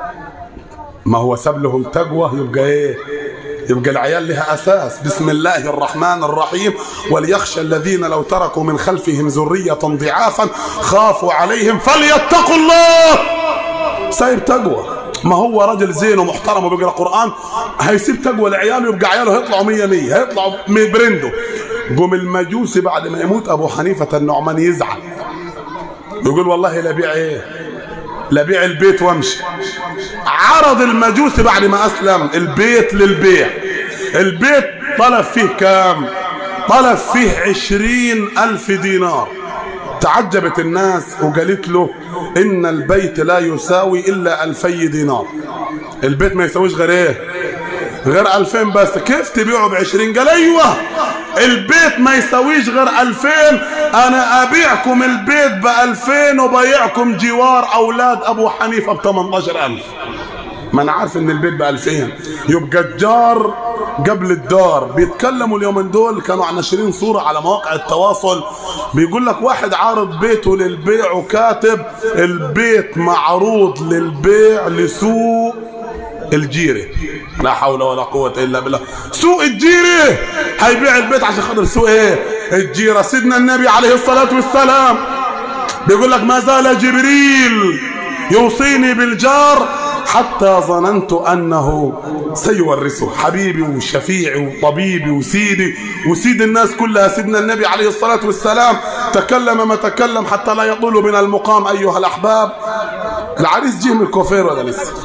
ما هو ساب لهم تقوى يبقى ايه يبقى العيال لها اساس بسم الله الرحمن الرحيم وليخشى الذين لو تركوا من خلفهم ذرية ضعافا خافوا عليهم فليتقوا الله سايب تقوى ما هو راجل زين ومحترم وبيقرا قران هيسيب تقوى لعياله يبقى عياله هيطلعوا 100 100 هيطلعوا من برنده قوم المجوسي بعد ما يموت ابو حنيفه النعمان يزعل يقول والله لا بيع ايه لا بيع البيت وامشي عرض المجوسي بعد ما اسلم البيت للبيع البيت طلب فيه كام طلب فيه عشرين الف دينار تعجبت الناس وقالت له ان البيت لا يساوي الا الفي دينار البيت ما يساويش غير ايه غير ألفين بس كيف تبيعه بعشرين قال ايوه البيت ما يساويش غير ألفين انا ابيعكم البيت بألفين وبيعكم جوار اولاد ابو حنيفة بثمنتاشر الف ما انا عارف ان البيت بألفين يبقى الجار قبل الدار بيتكلموا اليومين دول كانوا ناشرين صورة على مواقع التواصل بيقول لك واحد عارض بيته للبيع وكاتب البيت معروض للبيع لسوق الجيرة لا حول ولا قوة إلا بالله سوق الجيرة هيبيع البيت عشان خاطر سوق ايه الجيرة سيدنا النبي عليه الصلاة والسلام بيقول لك ما زال جبريل يوصيني بالجار حتى ظننت أنه سيورثه حبيبي وشفيعي وطبيبي وسيدي وسيد الناس كلها سيدنا النبي عليه الصلاة والسلام تكلم ما تكلم حتى لا يطول من المقام أيها الأحباب العريس جه من الكوفير ولا لسه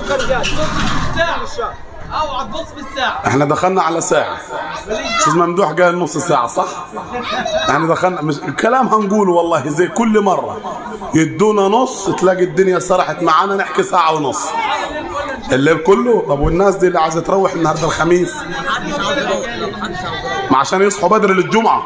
ساعة او على النص بالساعة احنا دخلنا على ساعة استاذ ممدوح قال نص ساعة صح؟ احنا دخلنا مش الكلام هنقوله والله زي كل مرة يدونا نص تلاقي الدنيا سرحت معانا نحكي ساعة ونص الليل كله طب والناس دي اللي عايزة تروح النهاردة الخميس ما عشان يصحوا بدري للجمعة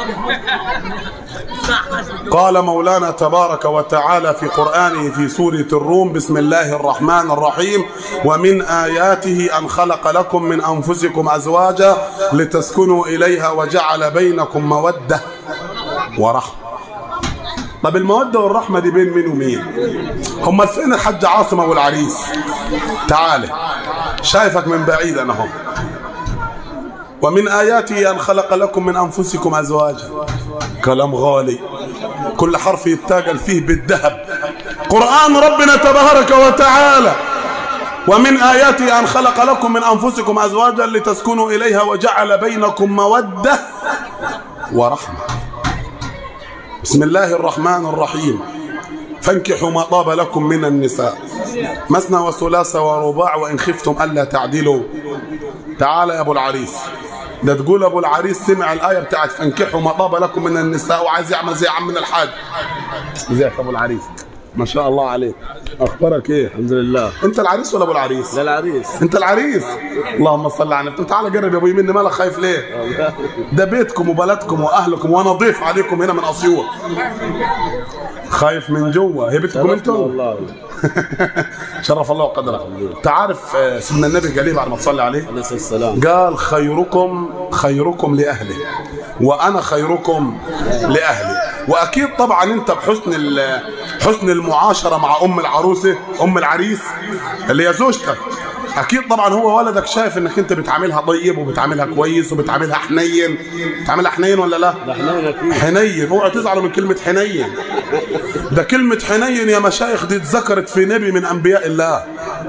قال مولانا تبارك وتعالى في قرآنه في سورة الروم بسم الله الرحمن الرحيم ومن آياته أن خلق لكم من أنفسكم أزواجا لتسكنوا إليها وجعل بينكم مودة ورحمة طب المودة والرحمة دي بين مين ومين هم فين الحج عاصم أبو العريس تعالى شايفك من بعيد أنا هم ومن آياته أن خلق لكم من أنفسكم أزواجا كلام غالي كل حرف يتاجل فيه بالذهب قرآن ربنا تبارك وتعالى ومن آياته أن خلق لكم من أنفسكم أزواجا لتسكنوا إليها وجعل بينكم مودة ورحمة بسم الله الرحمن الرحيم فانكحوا ما طاب لكم من النساء مثنى وثلاث ورباع وإن خفتم ألا تعدلوا تعال يا أبو العريس ده تقول ابو العريس سمع الايه بتاعت فانكحوا ما طاب لكم من النساء وعايز يعمل زي عمنا الحاج ازيك ابو العريس ما شاء الله عليك اخبارك ايه الحمد لله انت العريس ولا ابو العريس ده العريس انت العريس اللهم صل على النبي تعالى جرب يا ابو يمين مالك خايف ليه ده بيتكم وبلدكم واهلكم وانا ضيف عليكم هنا من اسيوط خايف من جوا هي بيتكم شرفنا انتم والله شرف الله قدرك تعرف آه، سيدنا النبي قال ايه بعد ما تصلي عليه عليه الصلاه والسلام قال خيركم خيركم لأهله وأنا خيركم لأهلي وأكيد طبعا أنت بحسن ال- حسن المعاشرة مع أم العروسة أم العريس اللي هي زوجتك اكيد طبعا هو ولدك شايف انك انت بتعاملها طيب وبتعاملها كويس وبتعاملها حنين بتعاملها حنين ولا لا ده حنين اكيد حنين اوعوا تزعلوا من كلمة حنين ده كلمة حنين يا مشايخ دي اتذكرت في نبي من انبياء الله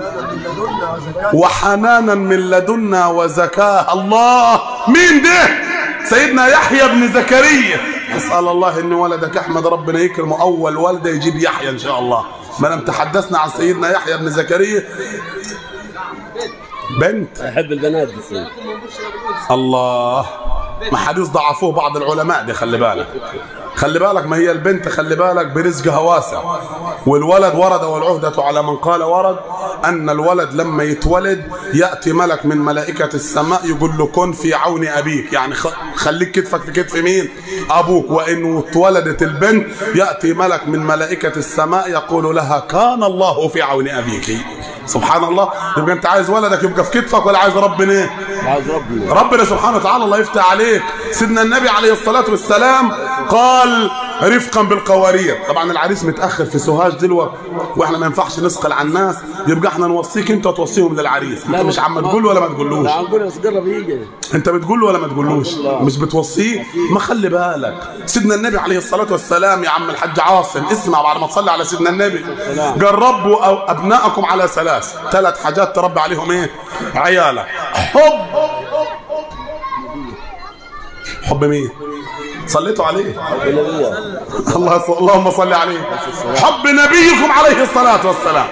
وحنانا من لدنا وزكاة الله مين ده سيدنا يحيى بن زكريا اسال الله ان ولدك احمد ربنا يكرمه اول والده يجيب يحيى ان شاء الله ما لم تحدثنا عن سيدنا يحيى بن زكريا بنت احب البنات بس الله ما حديث ضعفوه بعض العلماء دي خلي بالك خلي بالك ما هي البنت خلي بالك برزقها واسع والولد ورد والعهدة على من قال ورد أن الولد لما يتولد يأتي ملك من ملائكة السماء يقول له كن في عون أبيك يعني خ- خليك كتفك في كتف مين أبوك وإنه اتولدت البنت يأتي ملك من ملائكة السماء يقول لها كان الله في عون أبيك سبحان الله يبقى أنت عايز ولدك يبقى في كتفك ولا عايز ربنا إيه عايز ربنا ربنا سبحانه وتعالى الله يفتح عليك سيدنا النبي عليه الصلاة والسلام قال رفقا بالقوارير طبعا العريس متأخر في سوهاج دلوقتي واحنا ما ينفعش نثقل على الناس يبقى احنا نوصيك انت وتوصيهم للعريس انت مش عم تقول له ولا ما تقولوش لا عم بقول بس قرب يجي انت بتقول له ولا ما تقولوش مش بتوصيه ما خلي بالك سيدنا النبي عليه الصلاة والسلام يا عم الحاج عاصم اسمع بعد ما تصلي على سيدنا النبي قال ربوا أو ابنائكم على ثلاث ثلاث حاجات تربي عليهم ايه عيالك حب حب مين صليتوا عليه النبي الله اللهم صل عليه حب نبيكم عليه الصلاة والسلام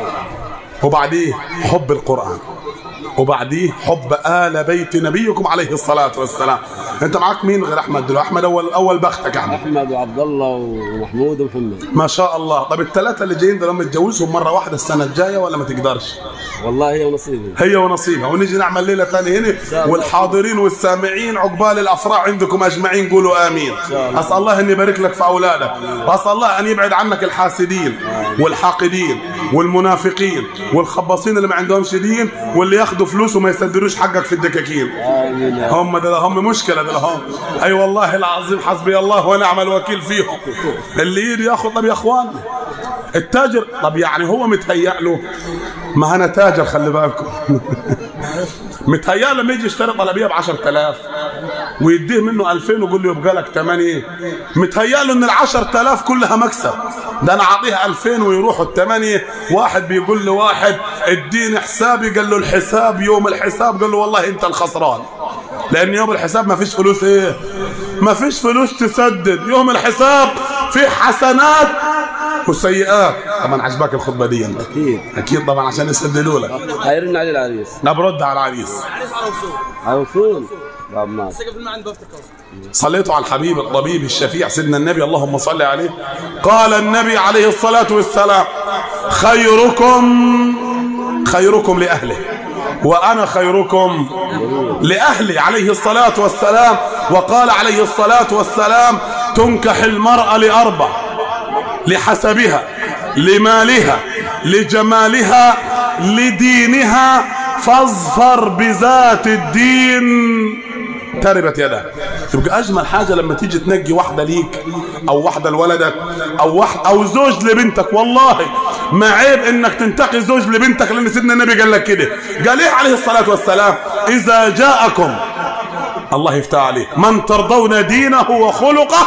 وبعديه حب القرآن وبعديه حب آل بيت نبيكم عليه الصلاة والسلام انت معاك مين غير احمد دلوقتي احمد اول اول بختك يا احمد احمد وعبد الله ومحمود ومحمد ما شاء الله طب الثلاثة اللي جايين دول متجوزهم مرة واحدة السنة الجاية ولا ما تقدرش والله هي ونصيبي هي ونصيبها ونيجي نعمل ليلة ثانية هنا شاء الله. والحاضرين والسامعين عقبال الأفراح عندكم أجمعين قولوا آمين شاء الله. أسأل الله أن يبارك لك في أولادك وأسأل الله أن يبعد عنك الحاسدين والحاقدين والمنافقين والخباصين اللي ما عندهمش دين واللي ياخدوا فلوس وما يسدروش حقك في الدكاكين امين يا رب. هم ده هم مشكلة ده هم أي والله العظيم حسبي الله ونعم الوكيل فيهم اللي يجي ياخذ طب يا اخوان التاجر طب يعني هو متهيأ له ما انا تاجر خلي بالكم متهيأ له لما يجي يشتري طلبيه ب 10000 ويديه منه 2000 ويقول له يبقى لك 8 متهيأ له ان ال 10000 كلها مكسب ده انا اعطيه 2000 ويروحوا الثمانية واحد بيقول له واحد اديني حسابي قال له الحساب يوم الحساب قال له والله انت الخسران لان يوم الحساب ما فيش فلوس ايه ما فيش فلوس تسدد يوم الحساب في حسنات وسيئات طبعا عجبك الخطبه دي انت اكيد اكيد طبعا عشان يسددوا لك هيرن عليه العريس نبرد على العريس عريس على وصول على وصول طب ما سقف الماء عند بفتك صليتوا على الحبيب الطبيب الشفيع سيدنا النبي اللهم صل عليه قال النبي عليه الصلاة والسلام خيركم خيركم لأهله وأنا خيركم لأهلي عليه الصلاة والسلام وقال عليه الصلاة والسلام تنكح المرأة لأربع لحسبها لمالها لجمالها لدينها فاظفر بذات الدين تربت يدها يبقى اجمل حاجه لما تيجي تنجي واحده ليك او واحده لولدك او واحد او زوج لبنتك والله ما عيب انك تنتقي زوج لبنتك لان سيدنا النبي قال لك كده قال ايه عليه الصلاه والسلام اذا جاءكم الله يفتح عليك من ترضون دينه وخلقه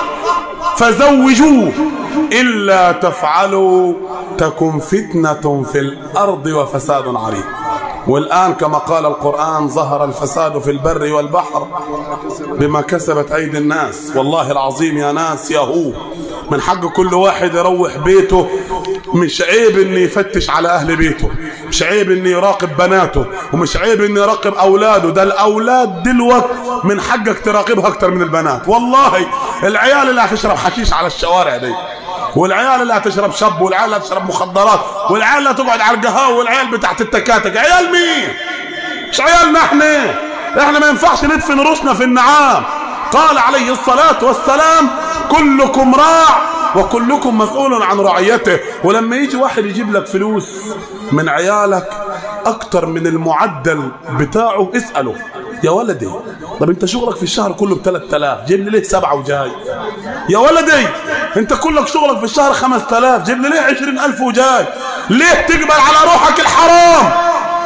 فزوجوه إلا تفعلوا تكن فتنة في الأرض وفساد عريض والآن كما قال القرآن ظهر الفساد في البر والبحر بما كسبت أيدي الناس والله العظيم يا ناس يا هو من حق كل واحد يروح بيته مش عيب انه يفتش على اهل بيته مش عيب انه يراقب بناته ومش عيب انه يراقب اولاده ده الاولاد دلوقت من حقك تراقبها اكتر من البنات والله العيال اللي هتشرب حشيش على الشوارع دي والعيال اللي هتشرب شب والعيال اللي هتشرب مخدرات والعيال اللي هتقعد على القهاوي والعيال بتاعت التكاتك عيال مين مش عيالنا احنا احنا ما ينفعش ندفن روسنا في النعام قال عليه الصلاة والسلام كلكم راع وكلكم مسؤول عن رعيته ولما يجي واحد يجيب لك فلوس من عيالك اكتر من المعدل بتاعه اسأله يا ولدي طب انت شغلك في الشهر كله ب 3000 جيب لي ليه سبعة وجاي يا ولدي انت كلك شغلك في الشهر 5000 جيب لي ليه 20000 وجاي ليه تقبل على روحك الحرام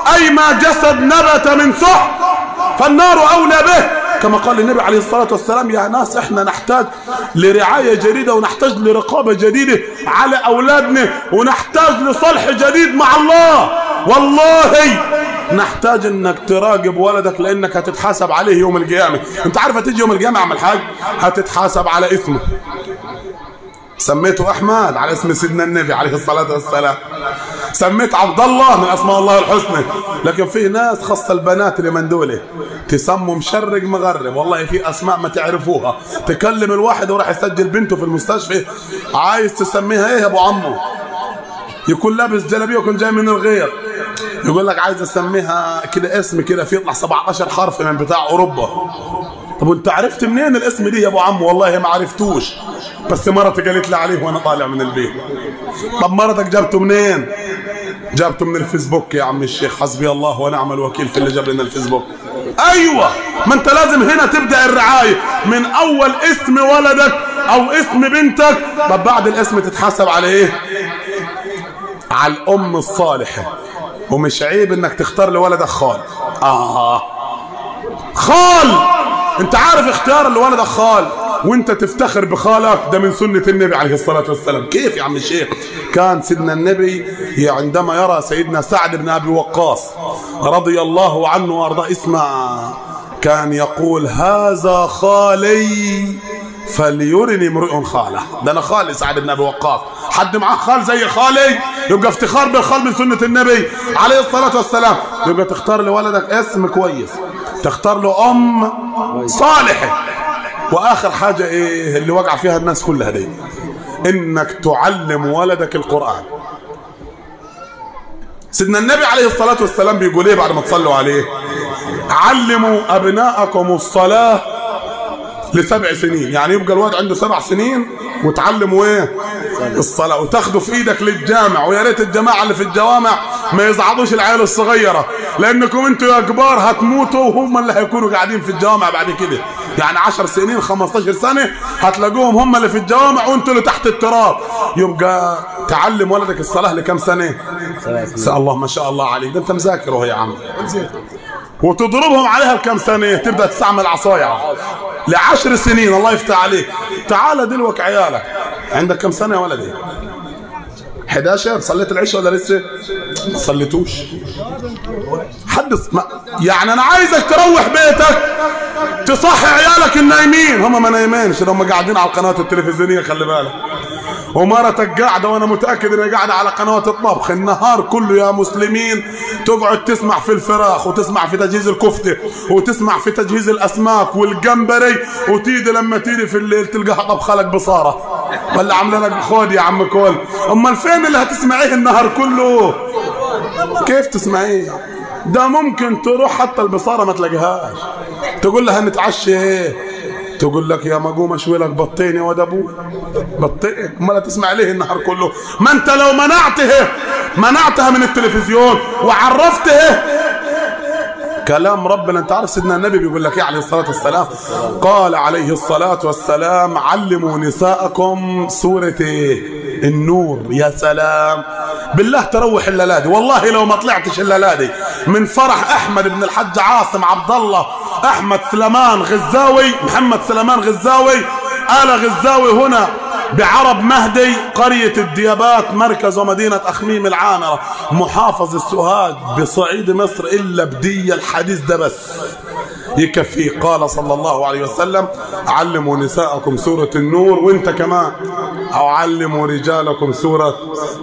أيما جسد نبت من سحت فالنار أولى به كما قال النبي عليه الصلاة والسلام يا ناس احنا نحتاج لرعاية جديدة ونحتاج لرقابة جديدة على أولادنا ونحتاج لصلح جديد مع الله والله نحتاج انك تراقب ولدك لانك هتتحاسب عليه يوم القيامة انت عارف هتيجي يوم القيامة يا عم الحاج هتتحاسب على اسمه سميته احمد على اسم سيدنا النبي عليه الصلاه والسلام سميت عبد الله من اسماء الله الحسنى لكن في ناس خاصه البنات اللي من دول تسموا مشرق مغرب والله في اسماء ما تعرفوها تكلم الواحد وراح يسجل بنته في المستشفى عايز تسميها ايه يا ابو عمو يكون لابس جلابيه ويكون جاي من الغير يقول لك عايز اسميها كده اسم كده في يطلع 17 حرف من بتاع اوروبا طب وانت عرفت منين الاسم دي يا ابو عم والله ما عرفتوش بس مرتي قالت لي عليه وانا طالع من البيت طب مرتك جابته منين جابته من الفيسبوك يا عم الشيخ حسبي الله ونعم الوكيل في اللي جاب لنا الفيسبوك ايوه ما انت لازم هنا تبدا الرعايه من اول اسم ولدك او اسم بنتك طب بعد الاسم تتحاسب على ايه على الام الصالحه ومش عيب انك تختار لولدك خال اه خال انت عارف اختيار لولدك خال وانت تفتخر بخالك ده من سنة النبي عليه الصلاة والسلام كيف يا عم الشيخ كان سيدنا النبي عندما يرى سيدنا سعد بن أبي وقاص رضي الله عنه وارضاه اسمع كان يقول هذا خالي فليرني امرئ خاله ده انا خالي سعد بن ابي وقاص حد معاه خال زي خالي يبقى افتخار بالخال من سنه النبي عليه الصلاه والسلام يبقى تختار لولدك اسم كويس تختار له ام صالحه واخر حاجه ايه اللي وقع فيها الناس كلها دي انك تعلم ولدك القران سيدنا النبي عليه الصلاه والسلام بيقول ايه بعد ما تصلوا عليه علموا ابناءكم الصلاه لسبع سنين يعني يبقى الواد عنده سبع سنين وتعلموا ايه الصلاه وتاخده في ايدك للجامع ويا ريت الجماعه اللي في الجوامع ما يصعدوش العيال الصغيره لانكم انتوا يا كبار هتموتوا وهم اللي هيكونوا قاعدين في الجوامع بعد كده يعني 10 سنين 15 سنه هتلاقوهم هم اللي في الجوامع وانتوا اللي تحت التراب يبقى تعلم ولدك الصلاه لكم سنه سأل الله ما شاء الله عليك ده انت مذاكر اهو يا عم وتضربهم عليها لكم سنه تبدا تستعمل عصايه لعشر سنين الله يفتح عليك تعال دلوك عيالك عندك كم سنه يا ولدي 11 صليت العشاء ولا لسه ما صليتوش حدث ما يعني انا عايزك تروح بيتك تصحي عيالك النايمين هم ما نايمينش هم قاعدين على القناه التلفزيونيه خلي بالك ومرتك قاعده وانا متاكد انها قاعده على قنوات الطبخ النهار كله يا مسلمين تقعد تسمع في الفراخ وتسمع في تجهيز الكفته وتسمع في تجهيز الاسماك والجمبري وتيجي لما تيجي في الليل تلقاها طبخه لك بصاره ولا عامله لك خود يا عم كل امال فين اللي هتسمعيه النهار كله كيف تسمعيه ده ممكن تروح حتى البصاره ما تلاقيهاش تقول لها نتعشى ايه تقول لك يا مقوم اشوي لك بطين يا واد ابوي بطين ما لا تسمع ليه النهار كله ما انت لو منعته منعتها من التلفزيون وعرفته كلام ربنا انت عارف سيدنا النبي بيقول لك ايه عليه الصلاه والسلام قال عليه الصلاه والسلام علموا نساءكم سوره ايه النور يا سلام بالله تروح الليله دي والله لو ما طلعتش الليله دي من فرح احمد بن الحج عاصم عبد الله احمد سليمان غزاوي محمد سليمان غزاوي آل غزاوي هنا بعرب مهدي قرية الديابات مركز ومدينة أخميم العامرة محافظ السوهاج بصعيد مصر إلا بدي الحديث ده بس يكفي قال صلى الله عليه وسلم علموا نساءكم سورة النور وانت كمان أو علموا رجالكم سورة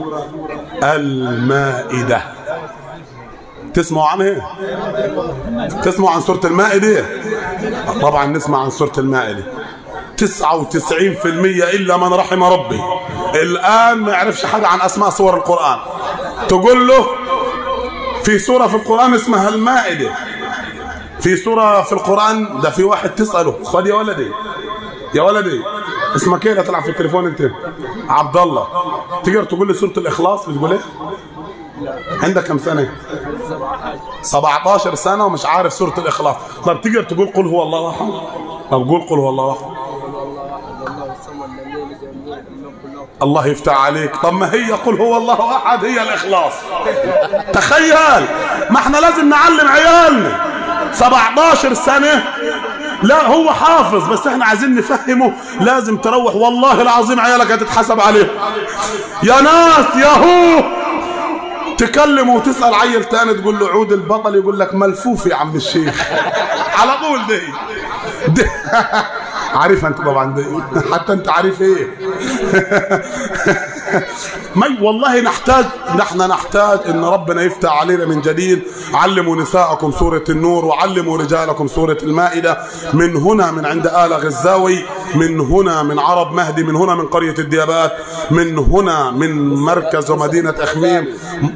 المائدة تسمعوا عنها تسمعوا عن سورة المائدة طبعا نسمع عن سورة المائدة تسعة وتسعين في المية إلا من رحم ربي الآن ما يعرفش حاجة عن أسماء سور القرآن تقول له في سورة في القرآن اسمها المائدة في سورة في القرآن ده في واحد تسأله خد يا ولدي يا ولدي اسمك ايه اللي طلع في التليفون انت عبد الله تقدر تقول لي سورة الإخلاص بتقول ايه عندك كم سنة 17 سنة ومش عارف سورة الإخلاص طب تقدر تقول قل هو الله أحد طب قول قل هو الله أحد الله يفتح عليك طب ما هي قل هو الله احد هي الاخلاص تخيل ما احنا لازم نعلم عيالنا 17 سنة لا هو حافظ بس احنا عايزين نفهمه لازم تروح والله العظيم عيالك هتتحسب عليه يا ناس يا هو تكلم وتسأل عيل تاني تقول له عود البطل يقول لك ملفوف يا عم الشيخ على طول دي, دي عارفها انت طبعا دي حتى انت عارف ايه مي والله نحتاج نحن نحتاج ان ربنا يفتح علينا من جديد علموا نساءكم سورة النور وعلموا رجالكم سورة المائدة من هنا من عند آل غزاوي من هنا من عرب مهدي من هنا من قرية الديابات من هنا من مركز ومدينة أخميم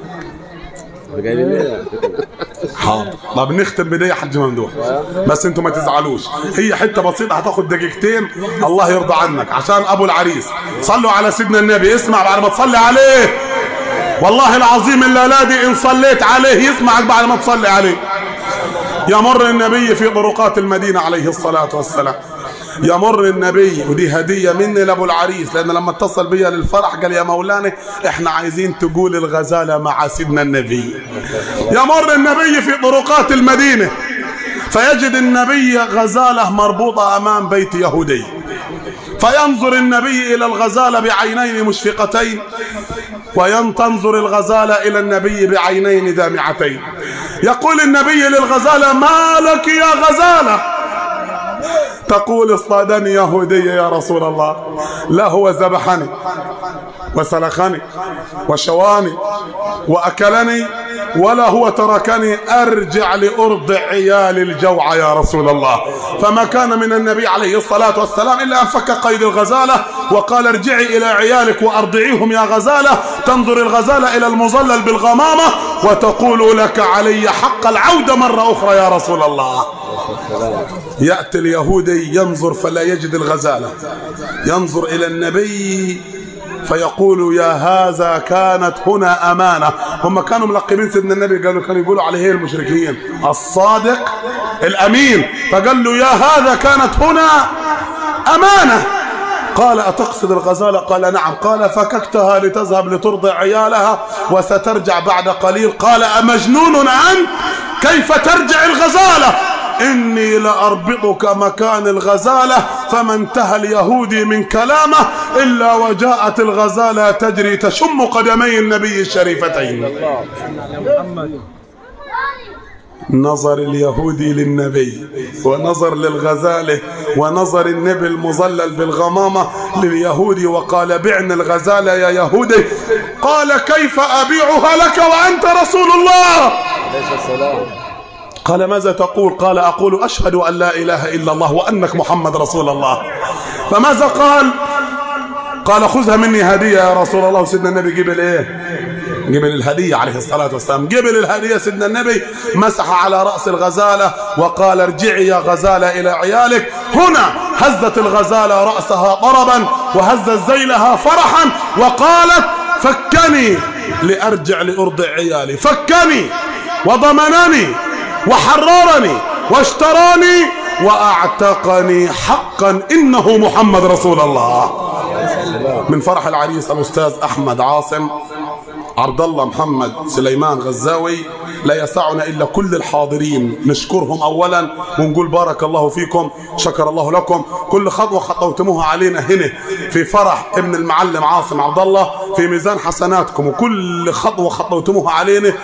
قايلين ليه؟ حاضر طب نختم بداية يا حاج ممدوح بس انتوا ما تزعلوش هي حتة بسيطة هتاخد دقيقتين الله يرضى عنك عشان ابو العريس صلوا على سيدنا النبي اسمع بعد ما تصلي عليه والله العظيم الليلة دي ان صليت عليه يسمعك بعد ما تصلي عليه يمر النبي في طرقات المدينة عليه الصلاة والسلام يمر النبي ودي هدية مني لابو العريس لان لما اتصل بيا للفرح قال يا مولانا احنا عايزين تقول الغزالة مع سيدنا النبي يمر النبي في طرقات المدينة فيجد النبي غزالة مربوطة امام بيت يهودي فينظر النبي الى الغزالة بعينين مشفقتين وينتنظر الغزالة الى النبي بعينين دامعتين يقول النبي للغزالة ما لك يا غزالة تقول اصطادني يهودي يا رسول الله لا هو ذبحني وسلخني وشواني وأكلني ولا هو تركني أرجع لأرضع عيال الجوع يا رسول الله فما كان من النبي عليه الصلاة والسلام إلا أن فك قيد الغزالة وقال ارجعي إلى عيالك وأرضعيهم يا غزالة تنظر الغزالة إلى المظلل بالغمامة وتقول لك علي حق العودة مرة أخرى يا رسول الله يأتي اليهودي ينظر فلا يجد الغزالة ينظر إلى النبي فيقول يا هذا كانت هنا أمانة هم كانوا ملقبين سيدنا النبي قالوا كانوا يقولوا عليه المشركين الصادق الأمين فقال له يا هذا كانت هنا أمانة قال أتقصد الغزالة قال نعم قال فككتها لتذهب لترضع عيالها وسترجع بعد قليل قال أمجنون أنت كيف ترجع الغزالة إني لأربطك مكان الغزالة فما انتهى اليهودي من كلامه إلا وجاءت الغزالة تجري تشم قدمي النبي الشريفتين نظر اليهودي للنبي ونظر للغزالة ونظر النبي المظلل بالغمامة لليهودي وقال بعن الغزالة يا يهودي قال كيف أبيعها لك وأنت رسول الله عليه السلام قال ماذا تقول قال أقول أشهد أن لا إله إلا الله وأنك محمد رسول الله فماذا قال قال خذها مني هدية يا رسول الله سيدنا النبي قبل إيه قبل الهدية عليه الصلاة والسلام قبل الهدية سيدنا النبي مسح على رأس الغزالة وقال ارجعي يا غزالة إلى عيالك هنا هزت الغزالة رأسها طربا وهزت زيلها فرحا وقالت فكني لأرجع لأرضع عيالي فكني وضمنني وحررني واشتراني واعتقني حقا انه محمد رسول الله من فرح العريس الاستاذ احمد عاصم عبد الله محمد سليمان غزاوي لا يسعنا الا كل الحاضرين نشكرهم اولا ونقول بارك الله فيكم شكر الله لكم كل خطوه خطوتموها علينا هنا في فرح ابن المعلم عاصم عبد الله في ميزان حسناتكم وكل خطوه خطوتموها علينا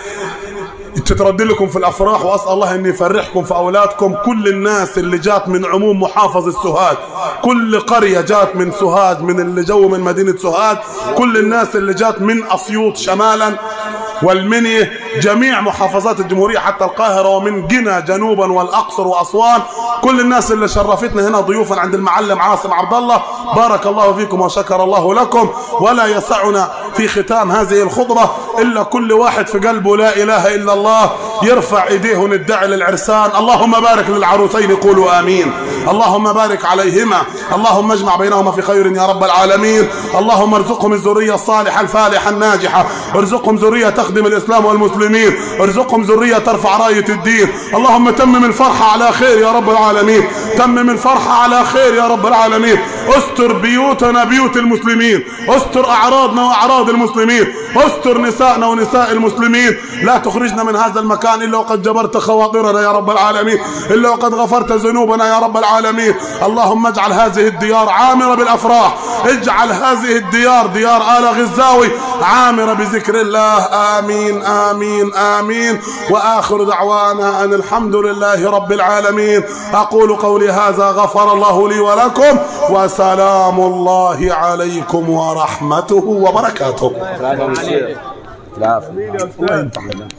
تترد لكم في الافراح واسال الله ان يفرحكم في اولادكم كل الناس اللي جات من عموم محافظه سوهاج كل قريه جات من سوهاج من اللي جو من مدينه سوهاج كل الناس اللي جات من اسيوط شمالا والمنيا جميع محافظات الجمهورية حتى القاهرة ومن جنة جنوبا والأقصر وأسوان كل الناس اللي شرفتنا هنا ضيوفا عند المعلم عاصم عبد الله بارك الله فيكم وشكر الله لكم ولا يسعنا في ختام هذه الخطبة إلا كل واحد في قلبه لا إله إلا الله يرفع إيديه ندعي للعرسان اللهم بارك للعروسين قولوا آمين اللهم بارك عليهما اللهم اجمع بينهما في خير يا رب العالمين اللهم ارزقهم الذرية الصالحة الفالحة الناجحة ارزقهم ذرية تخدم الإسلام والمسلمين المسلمين ارزقهم ذرية ترفع راية الدين اللهم تمم الفرحة على خير يا رب العالمين تمم الفرحة على خير يا رب العالمين استر بيوتنا بيوت المسلمين استر اعراضنا واعراض المسلمين استر نسائنا ونساء المسلمين لا تخرجنا من هذا المكان الا وقد جبرت خواطرنا يا رب العالمين الا وقد غفرت ذنوبنا يا رب العالمين اللهم اجعل هذه الديار عامرة بالافراح اجعل هذه الديار ديار آل غزاوي عامرة بذكر الله آمين آمين آمين وآخر دعوانا أن الحمد لله رب العالمين أقول قولي هذا غفر الله لي ولكم وسلام الله عليكم ورحمته وبركاته العافية يا الشيخ العافية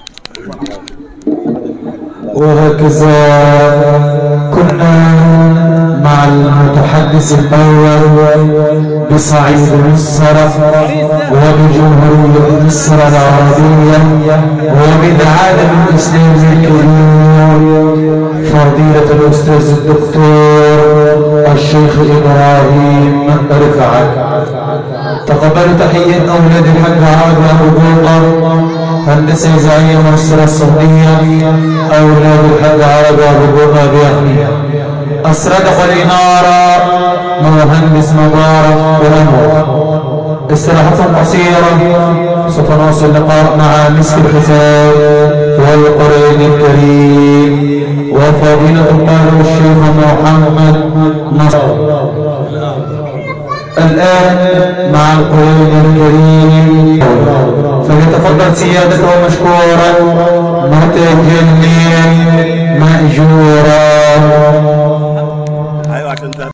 وهكذا كنا مع المتحدث الأول بصعيد مصر وبجمهورية مصر العربية وبالعالم الإسلامي الكريم فضيلة الأستاذ الدكتور الشيخ إبراهيم رفعت تقبلوا تحية أولاد الحاج عربي أبو بوطة هندسة إذاعية مصر الصوتية أولاد الحاج عربي أبو بوطة بيحمي أسرد الإنارة مهندس مبارك وأنور استراحة قصيرة سوف نواصل اللقاء مع مسك الختام والقرآن الكريم وفضيلة القارئ الشيخ محمد نصر الآن مع القرآن الكريم فليتفضل سيادته مشكورا متجليا